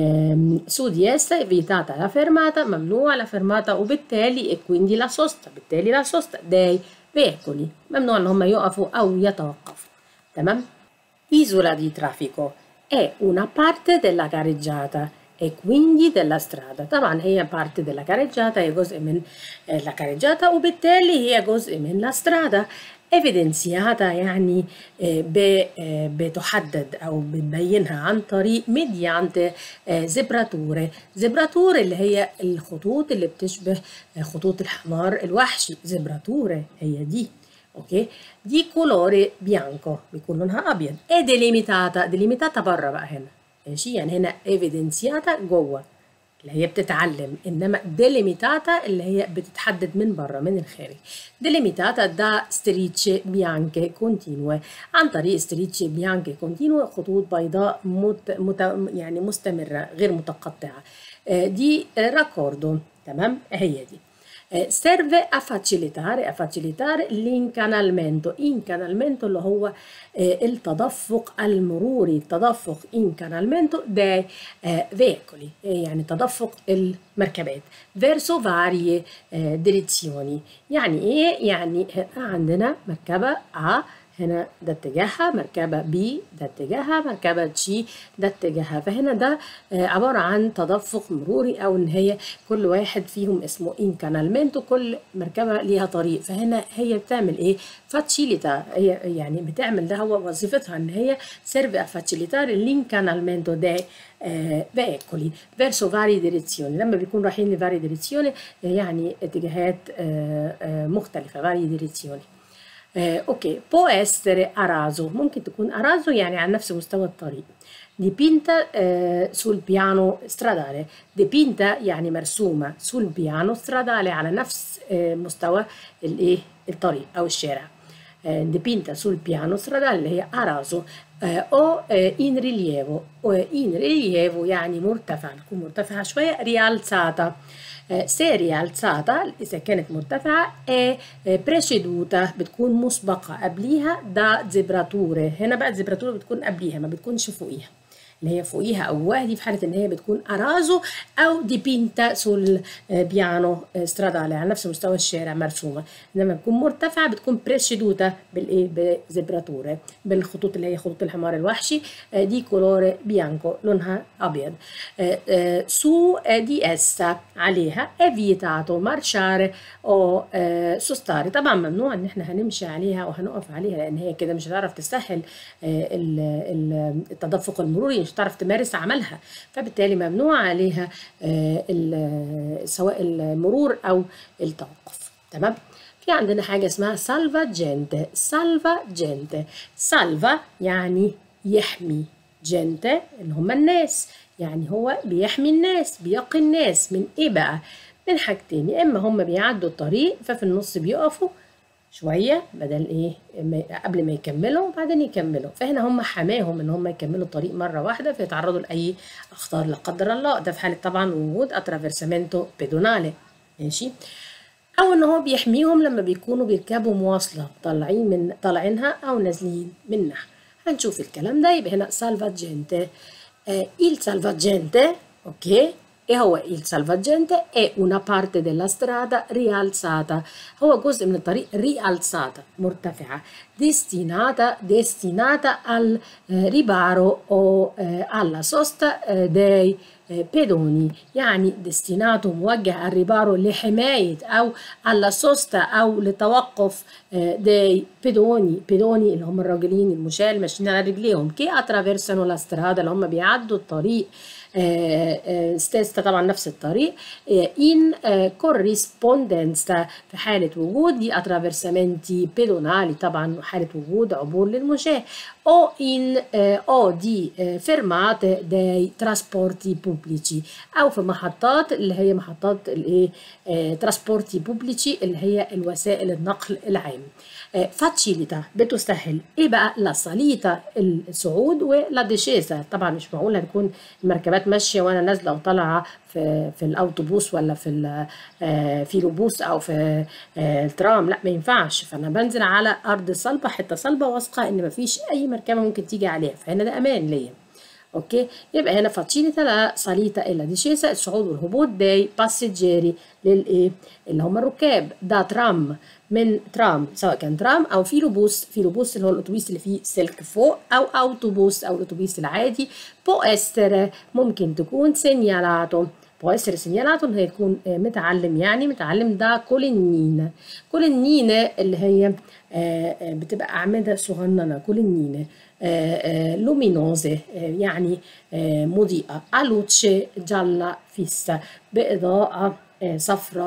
سودياستا فيتاتا لا فيرماتا ممنوع لا فيرماتا وبالتالي اكويندي لا سوستا بالتالي لا سوستا داي فيكولي ممنوع ان هم يقفوا او يتوقفوا تمام isola di traffico è una parte della gareggiata e quindi della strada طبعا هي parte della gareggiata هي جزء من la gareggiata وبالتالي هي جزء من la strada evidenziata يعني بتحدد أو بتبينها عن طريق mediante زبراتورة زبراتورة اللي هي الخطوط اللي بتشبه خطوط الحمار الوحشي زبراتورة هي دي اوكي دي كولوري بيانكو بيكون لونها ابيض e delimitata delimitata بره بقى هنا ماشي يعني هنا evidenziata جوه اللي هي بتتعلم انما ديليميتاتا اللي هي بتتحدد من بره من الخارج ديليميتاتا دا ستريتشي بيانكي كونتينوه عن طريق ستريتشي بيانكي كونتينوه خطوط بيضاء مت مت يعني مستمره غير متقطعه دي راكوردو تمام هي دي eh, serve a facilitare a facilitare l'incanalmento incanalmento اللي هو eh, التدفق المروري التدفق incanalmento dei eh, veicoli eh, يعني تدفق المركبات verso varie eh, direzioni يعني ايه يعني عندنا مركبة A هنا ده اتجاهها مركبة B ده اتجاهها مركبة G ده اتجاهها فهنا ده عبارة عن تدفق مروري أو إن هي كل واحد فيهم اسمه انكانالمنتو كل مركبة ليها طريق فهنا هي بتعمل إيه؟ فاتشيليتا هي يعني بتعمل ده هو وظيفتها إن هي سيرفي a facilitare l'incanalmento dei veicoli verso varie direzioni لما بيكون رايحين لفاري ديريزيوني يعني اتجاهات مختلفة varie direzioni Eh, ok, può essere a raso, ممكن تكون a raso يعني على نفس مستوى الطريق. dipinta eh, sul piano stradale. dipinta يعني مرسومة sul piano stradale على نفس eh, مستوى الايه الطريق أو الشارع. Eh, dipinta sul piano stradale اللي هي a raso eh, o eh, in rilievo. in rilievo يعني مرتفع تكون مرتفعة شوية rialzata. se rialzata إذا كانت مرتفعة è preceduta بتكون مسبقة قبليها da zebrature هنا بقى الزبراتورة بتكون قبليها ما بتكونش فوقيها اللي هي فوقيها أو دي في حالة إن هي بتكون أرازو أو ديبينتا سول بيانو سترادالي على نفس مستوى الشارع مرسومة لما بتكون مرتفعة بتكون بريشيدوتا بالإيه بزبراتورة بالخطوط اللي هي خطوط الحمار الوحشي دي كولور بيانكو لونها أبيض سو دي اسا عليها evitato marciare أو سوستاري طبعا ممنوع إن إحنا هنمشي عليها وهنقف عليها لأن هي كده مش هتعرف تسهل التدفق المروري مش هتعرف تمارس عملها فبالتالي ممنوع عليها سواء المرور او التوقف تمام في عندنا حاجه اسمها سالفا جنت سالفا جنت سالفا يعني يحمي جنت اللي هم الناس يعني هو بيحمي الناس بيقي الناس من ايه بقى من حاجتين يا اما هم بيعدوا الطريق ففي النص بيقفوا شوية بدل إيه قبل ما يكملوا وبعدين يكملوا فهنا هم حماهم إن هم يكملوا الطريق مرة واحدة فيتعرضوا لأي أخطار لا قدر الله ده في حالة طبعا وجود اترافيرسامنتو بيدونالي ماشي أو إن هو بيحميهم لما بيكونوا بيركبوا مواصلة طالعين من طالعينها أو نازلين منها هنشوف الكلام ده يبقى هنا salvagente eh, il salvagente اوكي e هو il salvagente è una parte della strada rialzata هو جزء من الطريق rialzata مرتفعة destinata destinata al eh, riparo o eh, alla sosta eh, dei pedoni يعني destinato موجه الريبارو لحماية أو alla sosta أو لتوقف dei pedoni pedoni اللي هم الراجلين المشاة اللي ماشيين على رجليهم كي attraversano la strada اللي هم بيعدوا الطريق ستيستا طبعا نفس الطريق in corrispondenza في حالة وجود دي attraversamenti pedonali طبعا حالة وجود عبور للمشاة o in o di fermate dei trasporti pubblici أو في محطات اللي هي محطات الايه ترانسبورتي بوبليتشي اللي هي الوسائل النقل العام فاتشيليتا بتسهل ايه بقى لا صاليتا الصعود ولا ديشيزا طبعا مش معقول هتكون المركبات ماشيه وانا نازله وطالعه في في الاوتوبوس ولا في في لوبوس او في الترام لا ما ينفعش فانا بنزل على ارض صلبه حته صلبه واثقه ان مفيش اي مركبه ممكن تيجي عليها فهنا ده امان ليا اوكي يبقى هنا فاتشيليتا لا صاليتا الا ديشيزا الصعود والهبوط داي باسيجيري للايه اللي هم الركاب ده ترام من ترام سواء كان ترام او فيلوبوس فيلوبوس اللي هو الاتوبيس اللي فيه سلك فوق او اوتوبوس او الاتوبيس العادي بو استر ممكن تكون سينيالاتو بو استر سينيالاتو ان هي تكون متعلم يعني متعلم ده كولينينا كولينينا اللي هي بتبقى اعمده صغننه كولينينا لومينوزي يعني مضيئه الوتشي جالا فيستا باضاءه صفراء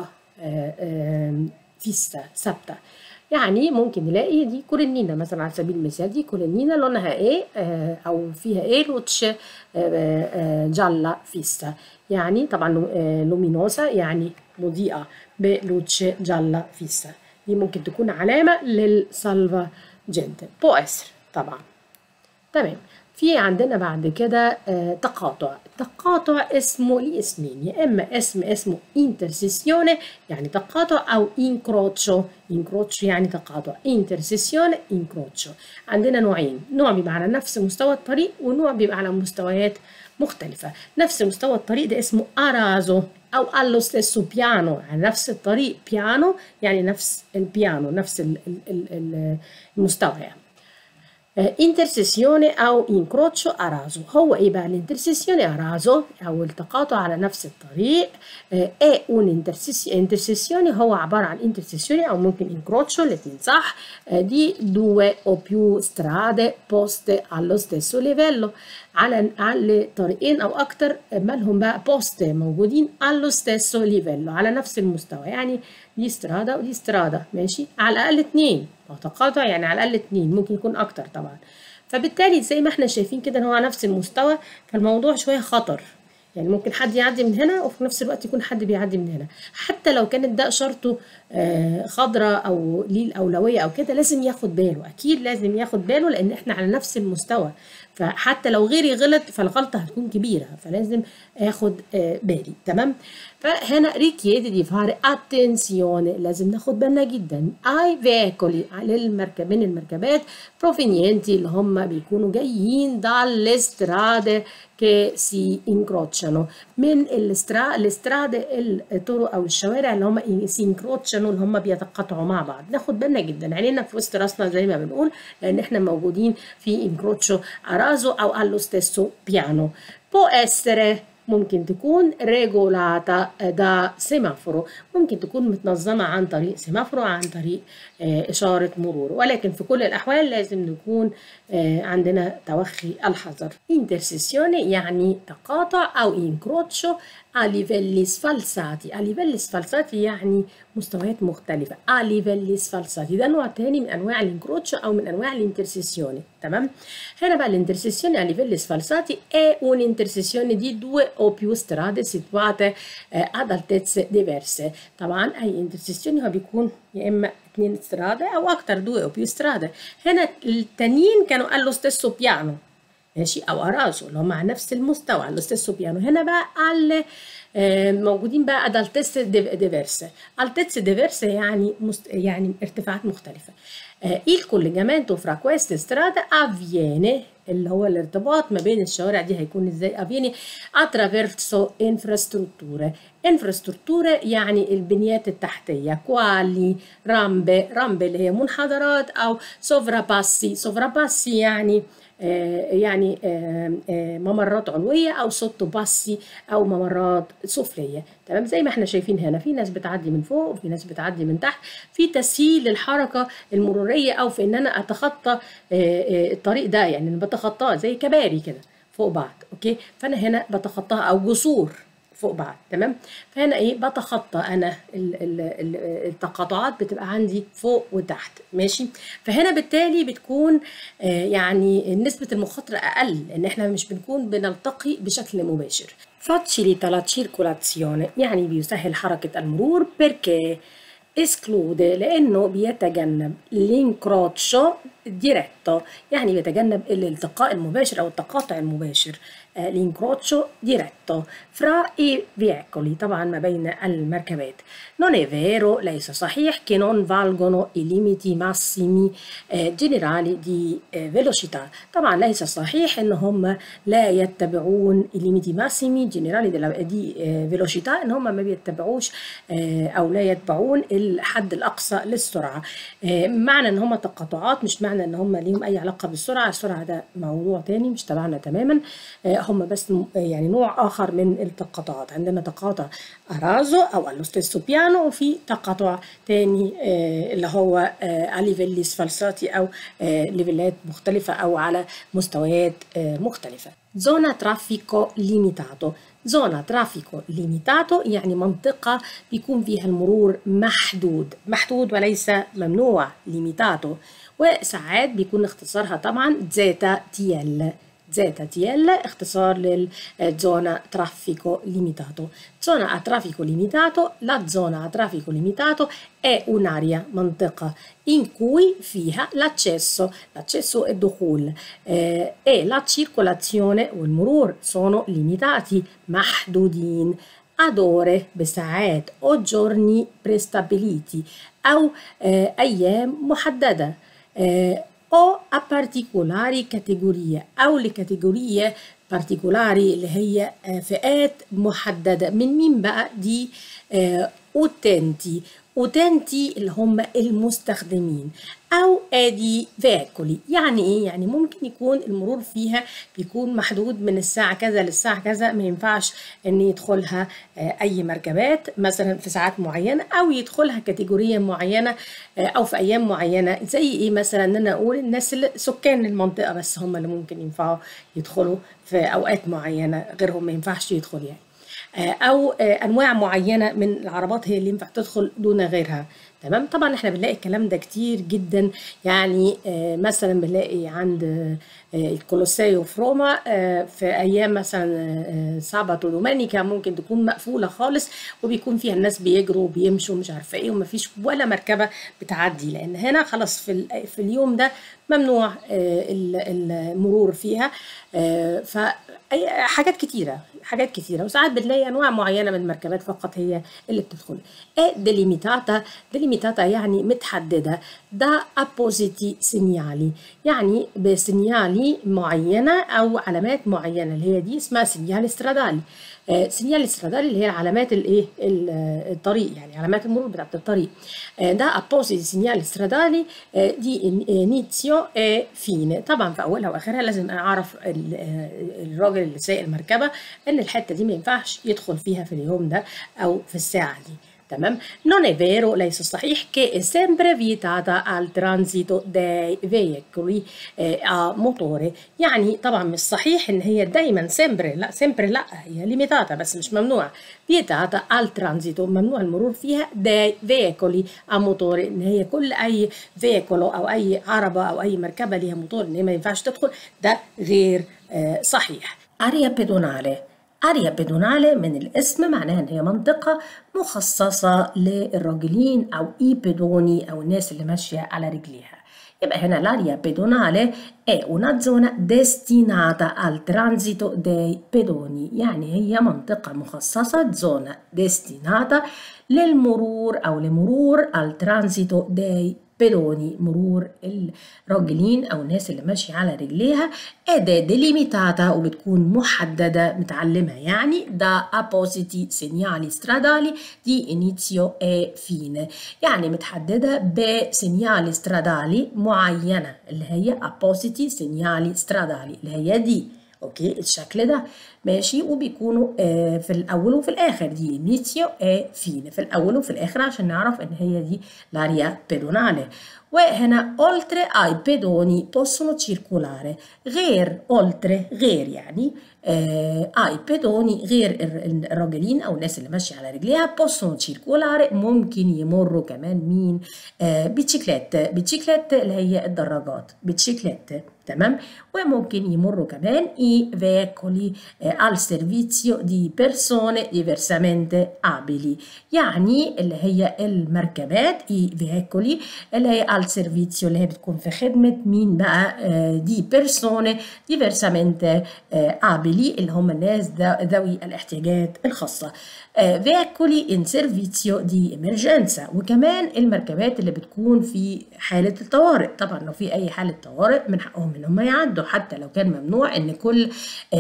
فيستا ثابته يعني ممكن نلاقي دي كولينينا مثلا على سبيل المثال دي كولينينا لونها ايه آه او فيها ايه لوتش آه آه جالا فيستا يعني طبعا لومينوسا يعني مضيئه بلوتش جالا فيستا دي ممكن تكون علامه للسالفا جنت بو اسر طبعا تمام في عندنا بعد كده آه، تقاطع تقاطع اسمه ليه اسمين يا اما اسم اسمه انترسيسيوني يعني تقاطع او انكروتشو انكروتشو يعني تقاطع انترسيسيوني انكروتشو عندنا نوعين نوع بيبقى على نفس مستوى الطريق ونوع بيبقى على مستويات مختلفة نفس مستوى الطريق ده اسمه أرازو أو allo stesso piano على نفس الطريق بيانو يعني نفس البيانو نفس ال- ال- ال- ال- المستوى يعني انترسيسيوني او انكروتشو ارازو هو ايه بقى الانترسيسيوني ارازو او التقاطع على نفس الطريق ايه un انترسيسيوني هو عباره عن انترسيسيوني او ممكن انكروتشو الاثنين صح آه، دي due o più strade poste allo stesso livello على على طريقين او اكتر مالهم بقى بوست موجودين allo stesso livello على نفس المستوى يعني دي استرادا ودي استرادا ماشي على الاقل اتنين ما هو تقاطع يعني على الاقل اتنين ممكن يكون اكتر طبعا فبالتالي زي ما احنا شايفين كده ان هو على نفس المستوى فالموضوع شويه خطر يعني ممكن حد يعدي من هنا وفي نفس الوقت يكون حد بيعدي من هنا حتى لو كانت ده اشارته آه، خضراء او ليه الاولويه او كده لازم ياخد باله اكيد لازم ياخد باله لان احنا على نفس المستوى فحتى لو غيري غلط فالغلطه هتكون كبيره فلازم اخد آه، بالي تمام فهنا richiede di fare attenzione لازم ناخد بالنا جدا ai veicoli على المركبين المركبات provenienti اللي هم بيكونوا جايين dalle strade che si incrociano من الاسترا الاستراد الطرق او الشوارع اللي هم سي انكروتشنو اللي هم بيتقاطعوا مع بعض ناخد بالنا جدا عينينا في وسط راسنا زي ما بنقول لان احنا موجودين في انكروتشو ارازو او allo stesso piano può essere ممكن تكون ريجولاتا دا سيمافورو ممكن تكون متنظمة عن طريق سيمافورو عن طريق آه، إشارة مرور ولكن في كل الأحوال لازم نكون آه، عندنا توخي الحذر انترسيسيوني يعني تقاطع أو انكروتشو a livelli sfalsati a livelli sfalsati يعني مستويات مختلفة a livelli sfalsati ده نوع تاني من أنواع الانكروتشو أو من أنواع الانترسيسيوني تمام هنا بقى الانترسيسيوني a livelli sfalsati è un'intersezione di due o più strade situate eh, ad altezze diverse طبعا أي انترسيسيوني هو بيكون يا إما اتنين strade أو أكتر due o più strade هنا التانيين كانوا allo stesso piano ماشي او ارازو اللي هم على نفس المستوى على stesso piano هنا بقى alle آه، موجودين بقى ad altezze div- diverse altezze diverse يعني مست... يعني ارتفاعات مختلفة آه، il collegamento fra queste strade avviene اللي هو الارتباط ما بين الشوارع دي هيكون ازاي avviene attraverso infrastrutture infrastrutture يعني البنيات التحتية quali رامبة رامبة اللي هي منحدرات أو sovrapassi sovrapassi يعني آه، يعني آه، آه، ممرات علوية أو سوتو باسي أو ممرات سفلية تمام زي ما احنا شايفين هنا في ناس بتعدي من فوق وفي ناس بتعدي من تحت في تسهيل للحركة المرورية أو في إن أنا أتخطى آه، آه، الطريق ده يعني أنا بتخطاه زي كباري كده فوق بعض أوكي فأنا هنا بتخطاها أو جسور فوق بعض تمام فهنا ايه بتخطى انا ال- ال- ال- التقاطعات بتبقى عندي فوق وتحت ماشي فهنا بالتالي بتكون آه، يعني نسبة المخاطرة اقل لان احنا مش بنكون بنلتقي بشكل مباشر facilita la circolazione يعني بيسهل حركة المرور perché esclude لأنه بيتجنب l'incrocio diretto يعني بيتجنب الالتقاء المباشر أو التقاطع المباشر آه، l'incrocio diretto fra i veicoli طبعا ما بين المركبات non è vero ليس صحيح che non valgono i limiti massimi eh, generali di eh, velocità طبعا ليس صحيح ان هم لا يتبعون i limiti massimi generali della, di eh, velocità ان هم ما بيتبعوش آه، او لا يتبعون الحد الاقصى للسرعه آه، معنى ان هم تقاطعات مش معنى ان هم ليهم اي علاقه بالسرعه السرعه ده موضوع تاني مش تبعنا تماما آه، هم بس م- يعني نوع اخر من التقاطعات عندنا تقاطع ارازو او allo stesso piano وفي تقاطع تاني آه، اللي هو آه، a livelli sfalsati او آه، ليفلات مختلفه او على مستويات آه، مختلفه زونا ترافيكو ليميتاتو زونا ترافيكو ليميتاتو يعني منطقة بيكون فيها المرور محدود محدود وليس ممنوع ليميتاتو وساعات بيكون اختصارها طبعا زيتا تي ال ZTL اختصار للزona traffico limitato zona a traffico limitato la zona a traffico limitato è un'area منطقة in cui فيها l'accesso l'accesso e الدخول eh, e la circolazione والمرور sono limitati محدودين ad ore بساعات o giorni prestabiliti أو eh, أيام محددة eh, o a particolari categorie أو لكاتيجورية particolari اللي هي فئات محددة من مين بقى دي utenti utenti اللي هم المستخدمين أو ادي فيكولي يعني ايه يعني ممكن يكون المرور فيها بيكون محدود من الساعة كذا للساعة كذا ما ينفعش ان يدخلها اي مركبات مثلا في ساعات معينة او يدخلها كاتيجورية معينة او في ايام معينة زي ايه مثلا ان انا اقول الناس اللي سكان المنطقة بس هم اللي ممكن ينفعوا يدخلوا في اوقات معينة غيرهم ما ينفعش يدخل يعني او انواع معينه من العربات هي اللي ينفع تدخل دون غيرها تمام طبعا احنا بنلاقي الكلام ده كتير جدا يعني مثلا بنلاقي عند الكولوسيو في روما في ايام مثلا ساباتو دومانيكا ممكن تكون مقفوله خالص وبيكون فيها الناس بيجروا وبيمشوا مش عارفه ايه ومفيش ولا مركبه بتعدي لان هنا خلاص في في اليوم ده ممنوع المرور فيها ف حاجات كتيره حاجات كتيره وساعات بنلاقي انواع معينه من المركبات فقط هي اللي بتدخل ايه ديليميتاتا ديليميتاتا يعني متحدده ده ابوزيتي سينيالي يعني بسينيالي معينه او علامات معينه اللي هي دي اسمها سينيال استرادالي سينيال استرادالي اللي هي علامات الايه الطريق يعني علامات المرور بتاعت الطريق ده ابوزيتي سينيال استرادالي دي انيتسيو اي فين طبعا في اولها واخرها لازم اعرف الراجل اللي سايق المركبه ان الحته دي ما ينفعش يدخل فيها في اليوم ده او في الساعه دي تمام non è vero ليس صحيح che è sempre vietata al transito dei veicoli eh, a motore يعني طبعا مش صحيح ان هي دايما sempre لا sempre لا هي ليميتاتا بس مش ممنوع vietata al transito ممنوع المرور فيها dei veicoli a motore ان هي كل اي veicolo او اي عربه او اي مركبه ليها موتور ان هي ما ينفعش تدخل ده غير آه صحيح اريا بيدونالي اريا بيدونالي من الاسم معناها ان هي منطقه مخصصه للراجلين او اي بيدوني او الناس اللي ماشيه على رجليها يبقى هنا l'area pedonale è una zona destinata al transito dei pedoni يعني هي منطقة مخصصة زونة destinata للمرور أو لمرور al transito dei pedoni مرور الراجلين أو الناس اللي ماشية على رجليها ed è delimitata وبتكون محددة متعلمة يعني da appositi segnali stradali di inizio e fine يعني متحددة بسينيالي stradali معينة اللي هي appositi segnali stradali اللي هي دي اوكي الشكل ده ماشي وبيكونوا آه في الاول وفي الاخر دي انيتيو اي فين في الاول وفي الاخر عشان نعرف ان هي دي l'area pedonale وهنا oltre ai pedoni possono circolare غير oltre غير يعني آه ai pedoni غير الراجلين او الناس اللي ماشيه على رجليها possono circolare ممكن يمروا كمان مين آه بيتشيكليت بيتشيكليت اللي هي الدراجات بيتشيكليت تمام وممكن يمروا كمان i veicoli eh, al servizio di persone diversamente abili يعني اللي هي المركبات i veicoli اللي هي al servizio اللي هي بتكون في خدمة مين بقى eh, di persone diversamente eh, abili اللي هم الناس ذوي الاحتياجات الخاصة veicoli in servizio di emergenza وكمان المركبات اللي بتكون في حالة الطوارئ طبعا لو في أي حالة طوارئ من حقهم إن هم يعدوا حتى لو كان ممنوع إن كل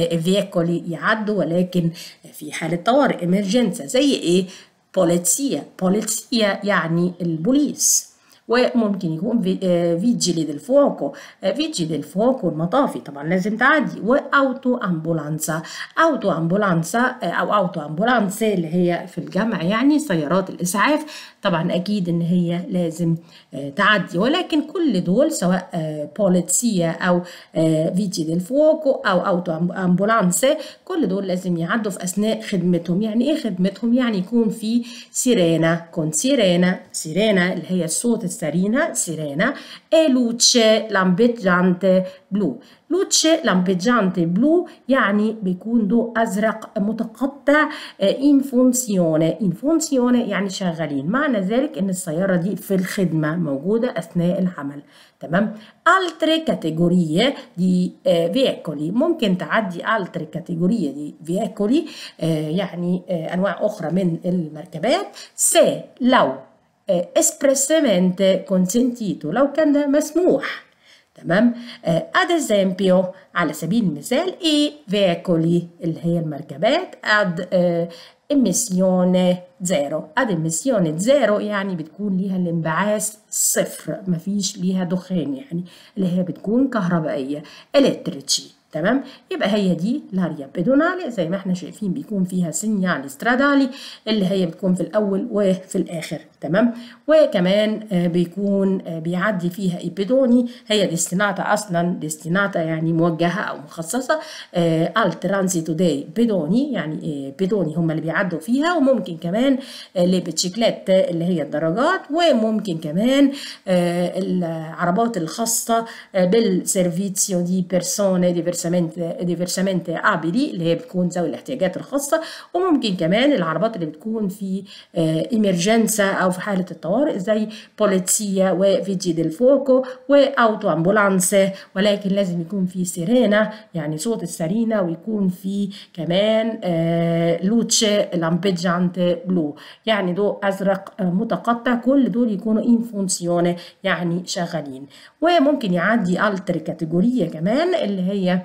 فيكولي يعدوا ولكن في حالة طوارئ emergenza زي إيه؟ بوليسيا بوليسيا يعني البوليس وممكن يكون فيجيلي ديل فوكو فيجيلي ديل فوكو المطافي طبعا لازم تعدي واوتو امبولانسا اوتو امبولانسا او اوتو امبولانسي اللي هي في الجمع يعني سيارات الاسعاف طبعا اكيد ان هي لازم تعدي ولكن كل دول سواء بوليسيا او فيجي ديل فوكو او اوتو امبولانسي كل دول لازم يعدوا في اثناء خدمتهم يعني ايه خدمتهم يعني يكون في سيرينا كون سيرينا سيرينا اللي هي الصوت السرينة سيرينا e luce lampeggiante بلو luce lampeggiante بلو يعني بيكون ضوء أزرق متقطع in funzione in funzione يعني شغالين معنى ذلك إن السيارة دي في الخدمة موجودة أثناء العمل تمام altre categorie di eh, veicoli ممكن تعدي altre categorie di veicoli eh, يعني eh, أنواع أخرى من المركبات se لو espressamente consentito لو كان ده مسموح تمام ad esempio على سبيل المثال i veicoli اللي هي المركبات ad emissione زيرو ad emissione زيرو يعني بتكون ليها الانبعاث صفر مفيش ليها دخان يعني اللي هي بتكون كهربائية elettrici تمام يبقى هي دي لاريا بيدونالي زي ما احنا شايفين بيكون فيها سينيال استرادالي اللي هي بتكون في الاول وفي الاخر تمام وكمان بيكون بيعدي فيها ايبيدوني هي ديستيناتا اصلا ديستيناتا يعني موجهه او مخصصه al ترانزيتو دي بيدوني يعني بيدوني هم اللي بيعدوا فيها وممكن كمان لبتشيكلات اللي هي الدراجات وممكن كمان العربات الخاصه بالسيرفيتسيو دي بيرسوني ديفيرسامنتي ديفيرسامنتي ابيلي اللي هي بتكون ذوي الاحتياجات الخاصه وممكن كمان العربات اللي بتكون في ايمرجنسا او في حاله الطوارئ زي بوليتسيا وفيجي ديل فوكو واوتو امبولانس ولكن لازم يكون في سيرينا يعني صوت السرينه ويكون في كمان لوتشي لامبيجانت بلو يعني ضوء ازرق متقطع كل دول يكونوا ان فونسيون يعني شغالين وممكن يعدي التر كاتيجوريه كمان اللي هي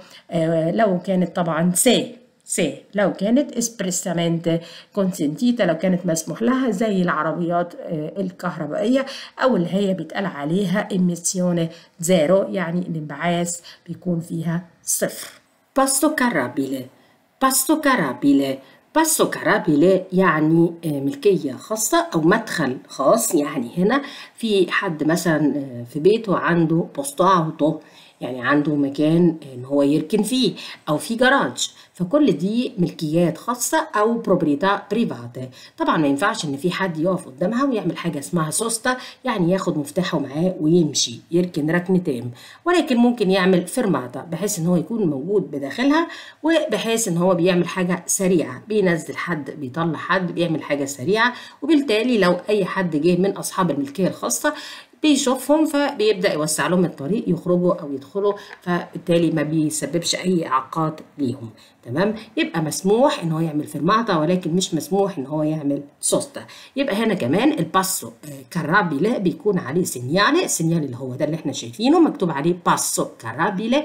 لو كانت طبعا سي سي لو كانت اسبريسامنت كونسنتيتا لو كانت مسموح لها زي العربيات الكهربائية أو اللي هي بيتقال عليها إميسيون زيرو يعني الانبعاث بيكون فيها صفر باستو كارابيلي باستو كارابيلي باسو كارابيلي يعني ملكية خاصة أو مدخل خاص يعني هنا في حد مثلا في بيته عنده بوستو أوتو يعني عنده مكان ان هو يركن فيه او في جراج فكل دي ملكيات خاصة أو بروبريتا بريفاتا طبعا ما ينفعش إن في حد يقف قدامها ويعمل حاجة اسمها سوستا يعني ياخد مفتاحه معاه ويمشي يركن ركن تام ولكن ممكن يعمل فرماتا بحيث إن هو يكون موجود بداخلها وبحيث إن هو بيعمل حاجة سريعة بينزل حد بيطلع حد بيعمل حاجة سريعة وبالتالي لو أي حد جه من أصحاب الملكية الخاصة بيشوفهم فبيبدا يوسع لهم الطريق يخرجوا او يدخلوا فبالتالي ما بيسببش اي اعاقات ليهم تمام يبقى مسموح ان هو يعمل فرماتا ولكن مش مسموح ان هو يعمل سوستا يبقى هنا كمان الباسو كارابيلي بيكون عليه سينيالي السينيال اللي هو ده اللي احنا شايفينه مكتوب عليه باسو كارابيلي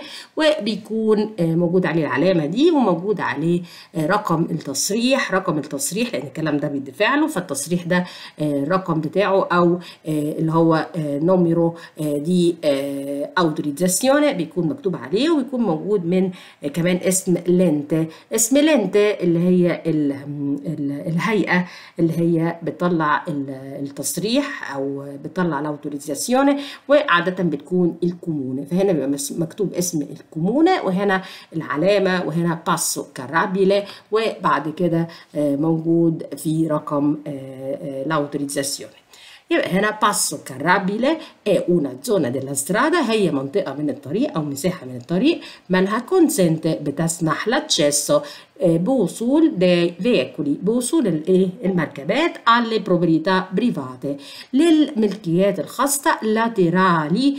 وبيكون موجود عليه العلامه دي وموجود عليه رقم التصريح رقم التصريح لان الكلام ده بيدفع له فالتصريح ده الرقم بتاعه او اللي هو نوميرو دي اوتوريزاسيون بيكون مكتوب عليه ويكون موجود من كمان اسم لنت اسم لنت اللي هي ال ال الهيئه اللي هي بتطلع التصريح او بتطلع الاوتوريزاسيون وعاده بتكون الكومونه فهنا بيبقى مكتوب اسم الكومونه وهنا العلامه وهنا باسو كارابيلي وبعد كده موجود في رقم الاوتوريزاسيون يبقى هنا باسو كارابيلي è una zona della strada هي منطقة من الطريق أو مساحة من الطريق مالها كونسنت بتسمح l'accesso بوصول dei veicoli بوصول الايه المركبات alle proprietà private للملكيات الخاصة laterali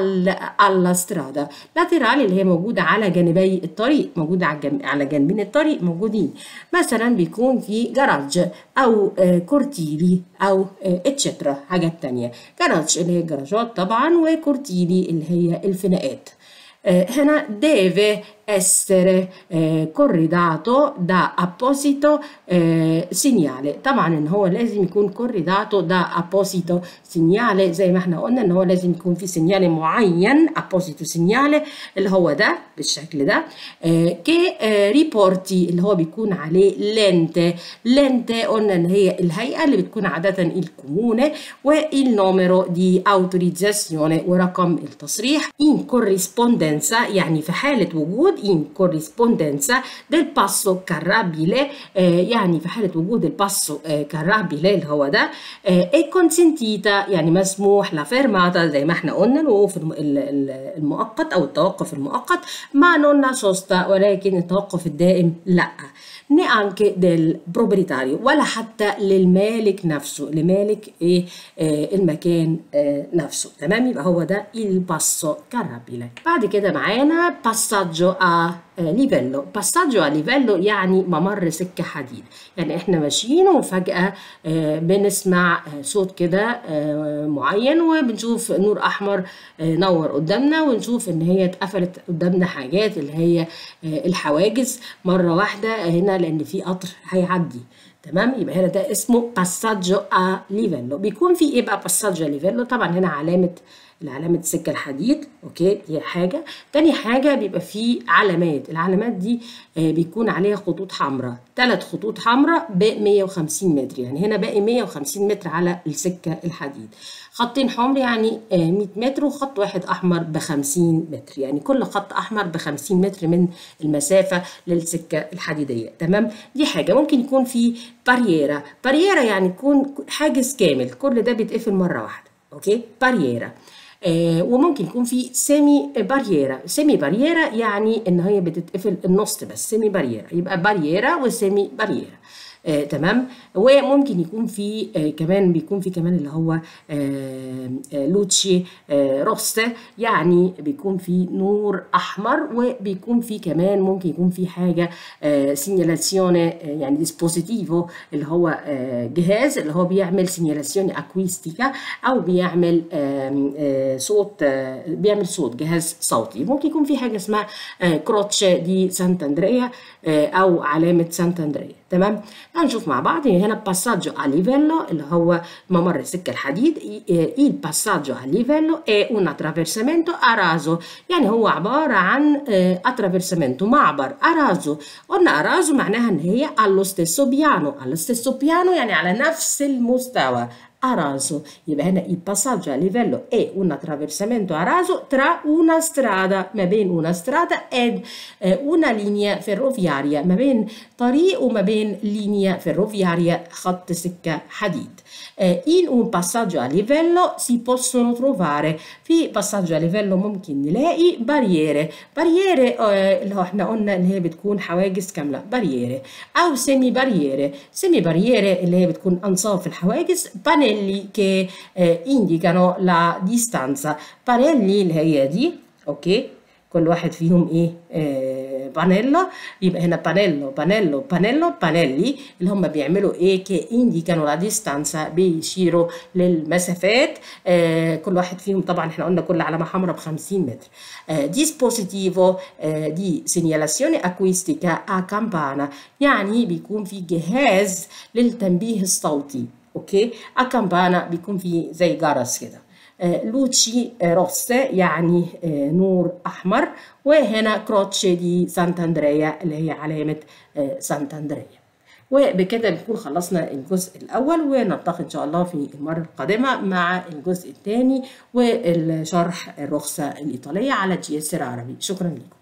alla strada laterali اللي هي موجودة على جانبي الطريق موجودة على جانبين الطريق موجودين مثلا بيكون في جراج أو كورتيلي أو اتشترا حاجات تانية جراج اللي هي الجراجات طبعا وكورتيلي اللي هي الفناءات هنا deve essere eh, corredato da apposito eh, segnale طبعا ان هو لازم يكون corredato da apposito segnale زي ما احنا قلنا ان هو لازم يكون في سينيال معين apposito segnale اللي هو ده بالشكل ده eh, che eh, riporti اللي هو بيكون عليه لنت لنت قلنا ان هي الهيئه اللي بتكون عاده الكومونه والنوميرو دي autorizzazione ورقم التصريح in corrispondenza يعني في حاله وجود in corrispondenza del passo carrabile آه، يعني في حالة وجود الباسو كارابيلي اللي هو ده آه، è consentita يعني مسموح لا فيرماتا زي ما احنا قلنا الوقوف الم- ال- ال- المؤقت أو التوقف المؤقت ما نونا سوستا ولكن التوقف الدائم لا neanche del proprietario ولا حتى للمالك نفسه لمالك ايه آه المكان آه نفسه تمام يبقى هو ده il passo carrabile بعد كده معانا passaggio a آه، ليفيلو باساجو على ليفيلو يعني ممر سكة حديد يعني احنا ماشيين وفجأة آه، بنسمع آه، صوت كده آه، معين وبنشوف نور أحمر آه، نور قدامنا ونشوف إن هي اتقفلت قدامنا حاجات اللي هي آه، الحواجز مرة واحدة هنا لأن في قطر هيعدي تمام يبقى هنا ده اسمه باساجو ا ليفيلو بيكون في ايه بقى باساجو ا ليفيلو طبعا هنا علامه العلامة سكة الحديد اوكي دي حاجة تاني حاجة بيبقى فيه علامات العلامات دي آه، بيكون عليها خطوط حمراء ثلاث خطوط حمراء ب 150 متر يعني هنا باقي 150 متر على السكة الحديد خطين حمر يعني آه، 100 متر وخط واحد احمر ب 50 متر يعني كل خط احمر ب 50 متر من المسافة للسكة الحديدية تمام دي حاجة ممكن يكون في بارييرا بارييرا يعني يكون حاجز كامل كل ده بيتقفل مرة واحدة اوكي بارييرا آه وممكن يكون في سيمي بارييرا سيمي بارييرا يعني ان هي بتتقفل النص بس سيمي بارييرا يبقى بارييرا وسيمي بارييرا آه تمام وممكن يكون في آه كمان بيكون في كمان اللي هو آه آه لوتشي آه روست يعني بيكون في نور احمر وبيكون في كمان ممكن يكون في حاجه آه سينيالاسيوني آه يعني ديسبوزيتيفو اللي هو آه جهاز اللي هو بيعمل سينيالاسيوني اكويستيكا او بيعمل آه آه صوت آه بيعمل صوت جهاز صوتي ممكن يكون في حاجه اسمها آه كروتش دي سانتاندريا آه او علامه سانتاندريا تمام هنشوف مع بعض هنا باساجو a livello اللي هو ممر السكة الحديد il passaggio a livello è un attraversamento a raso يعني هو عبارة عن attraversamento معبر a raso قلنا a raso معناها ان هي allo stesso piano allo stesso piano يعني على نفس المستوى a raso يبقى هنا il passaggio a livello è un attraversamento a raso tra una strada ما بين una strada ed una linea ferroviaria ما بين طريق وما بين linea ferroviaria خط سكة حديد in un passaggio a livello si possono trovare في passaggio a livello ممكن نلاقي باريere باريere اللي هو احنا قلنا ان هي بتكون حواجز كاملة باريere او سيمي باريere سيمي باريere اللي هي بتكون انصاف الحواجز بانيلي che eh, indicano la distanza بانيلي اللي هي دي اوكي كل واحد فيهم ايه آه بانيلو يبقى هنا بانيلو بانيلو بانيلو بانيلي اللي هم بيعملوا ايه كي انديكانو لا ديستانسا بيشيروا للمسافات آه كل واحد فيهم طبعا احنا قلنا كل علامه حمراء ب 50 متر آه ديسبوزيتيفو آه دي سينيالاسيوني اكويستيكا ا كامبانا يعني بيكون في جهاز للتنبيه الصوتي اوكي ا كامبانا بيكون في زي جرس كده لوتشي روس يعني نور احمر وهنا كروتشي دي سانتاندريا اللي هي علامه سانتاندريا وبكده نكون خلصنا الجزء الاول ونلتقي ان شاء الله في المره القادمه مع الجزء الثاني والشرح الرخصه الايطاليه على جي اس العربي شكرا لكم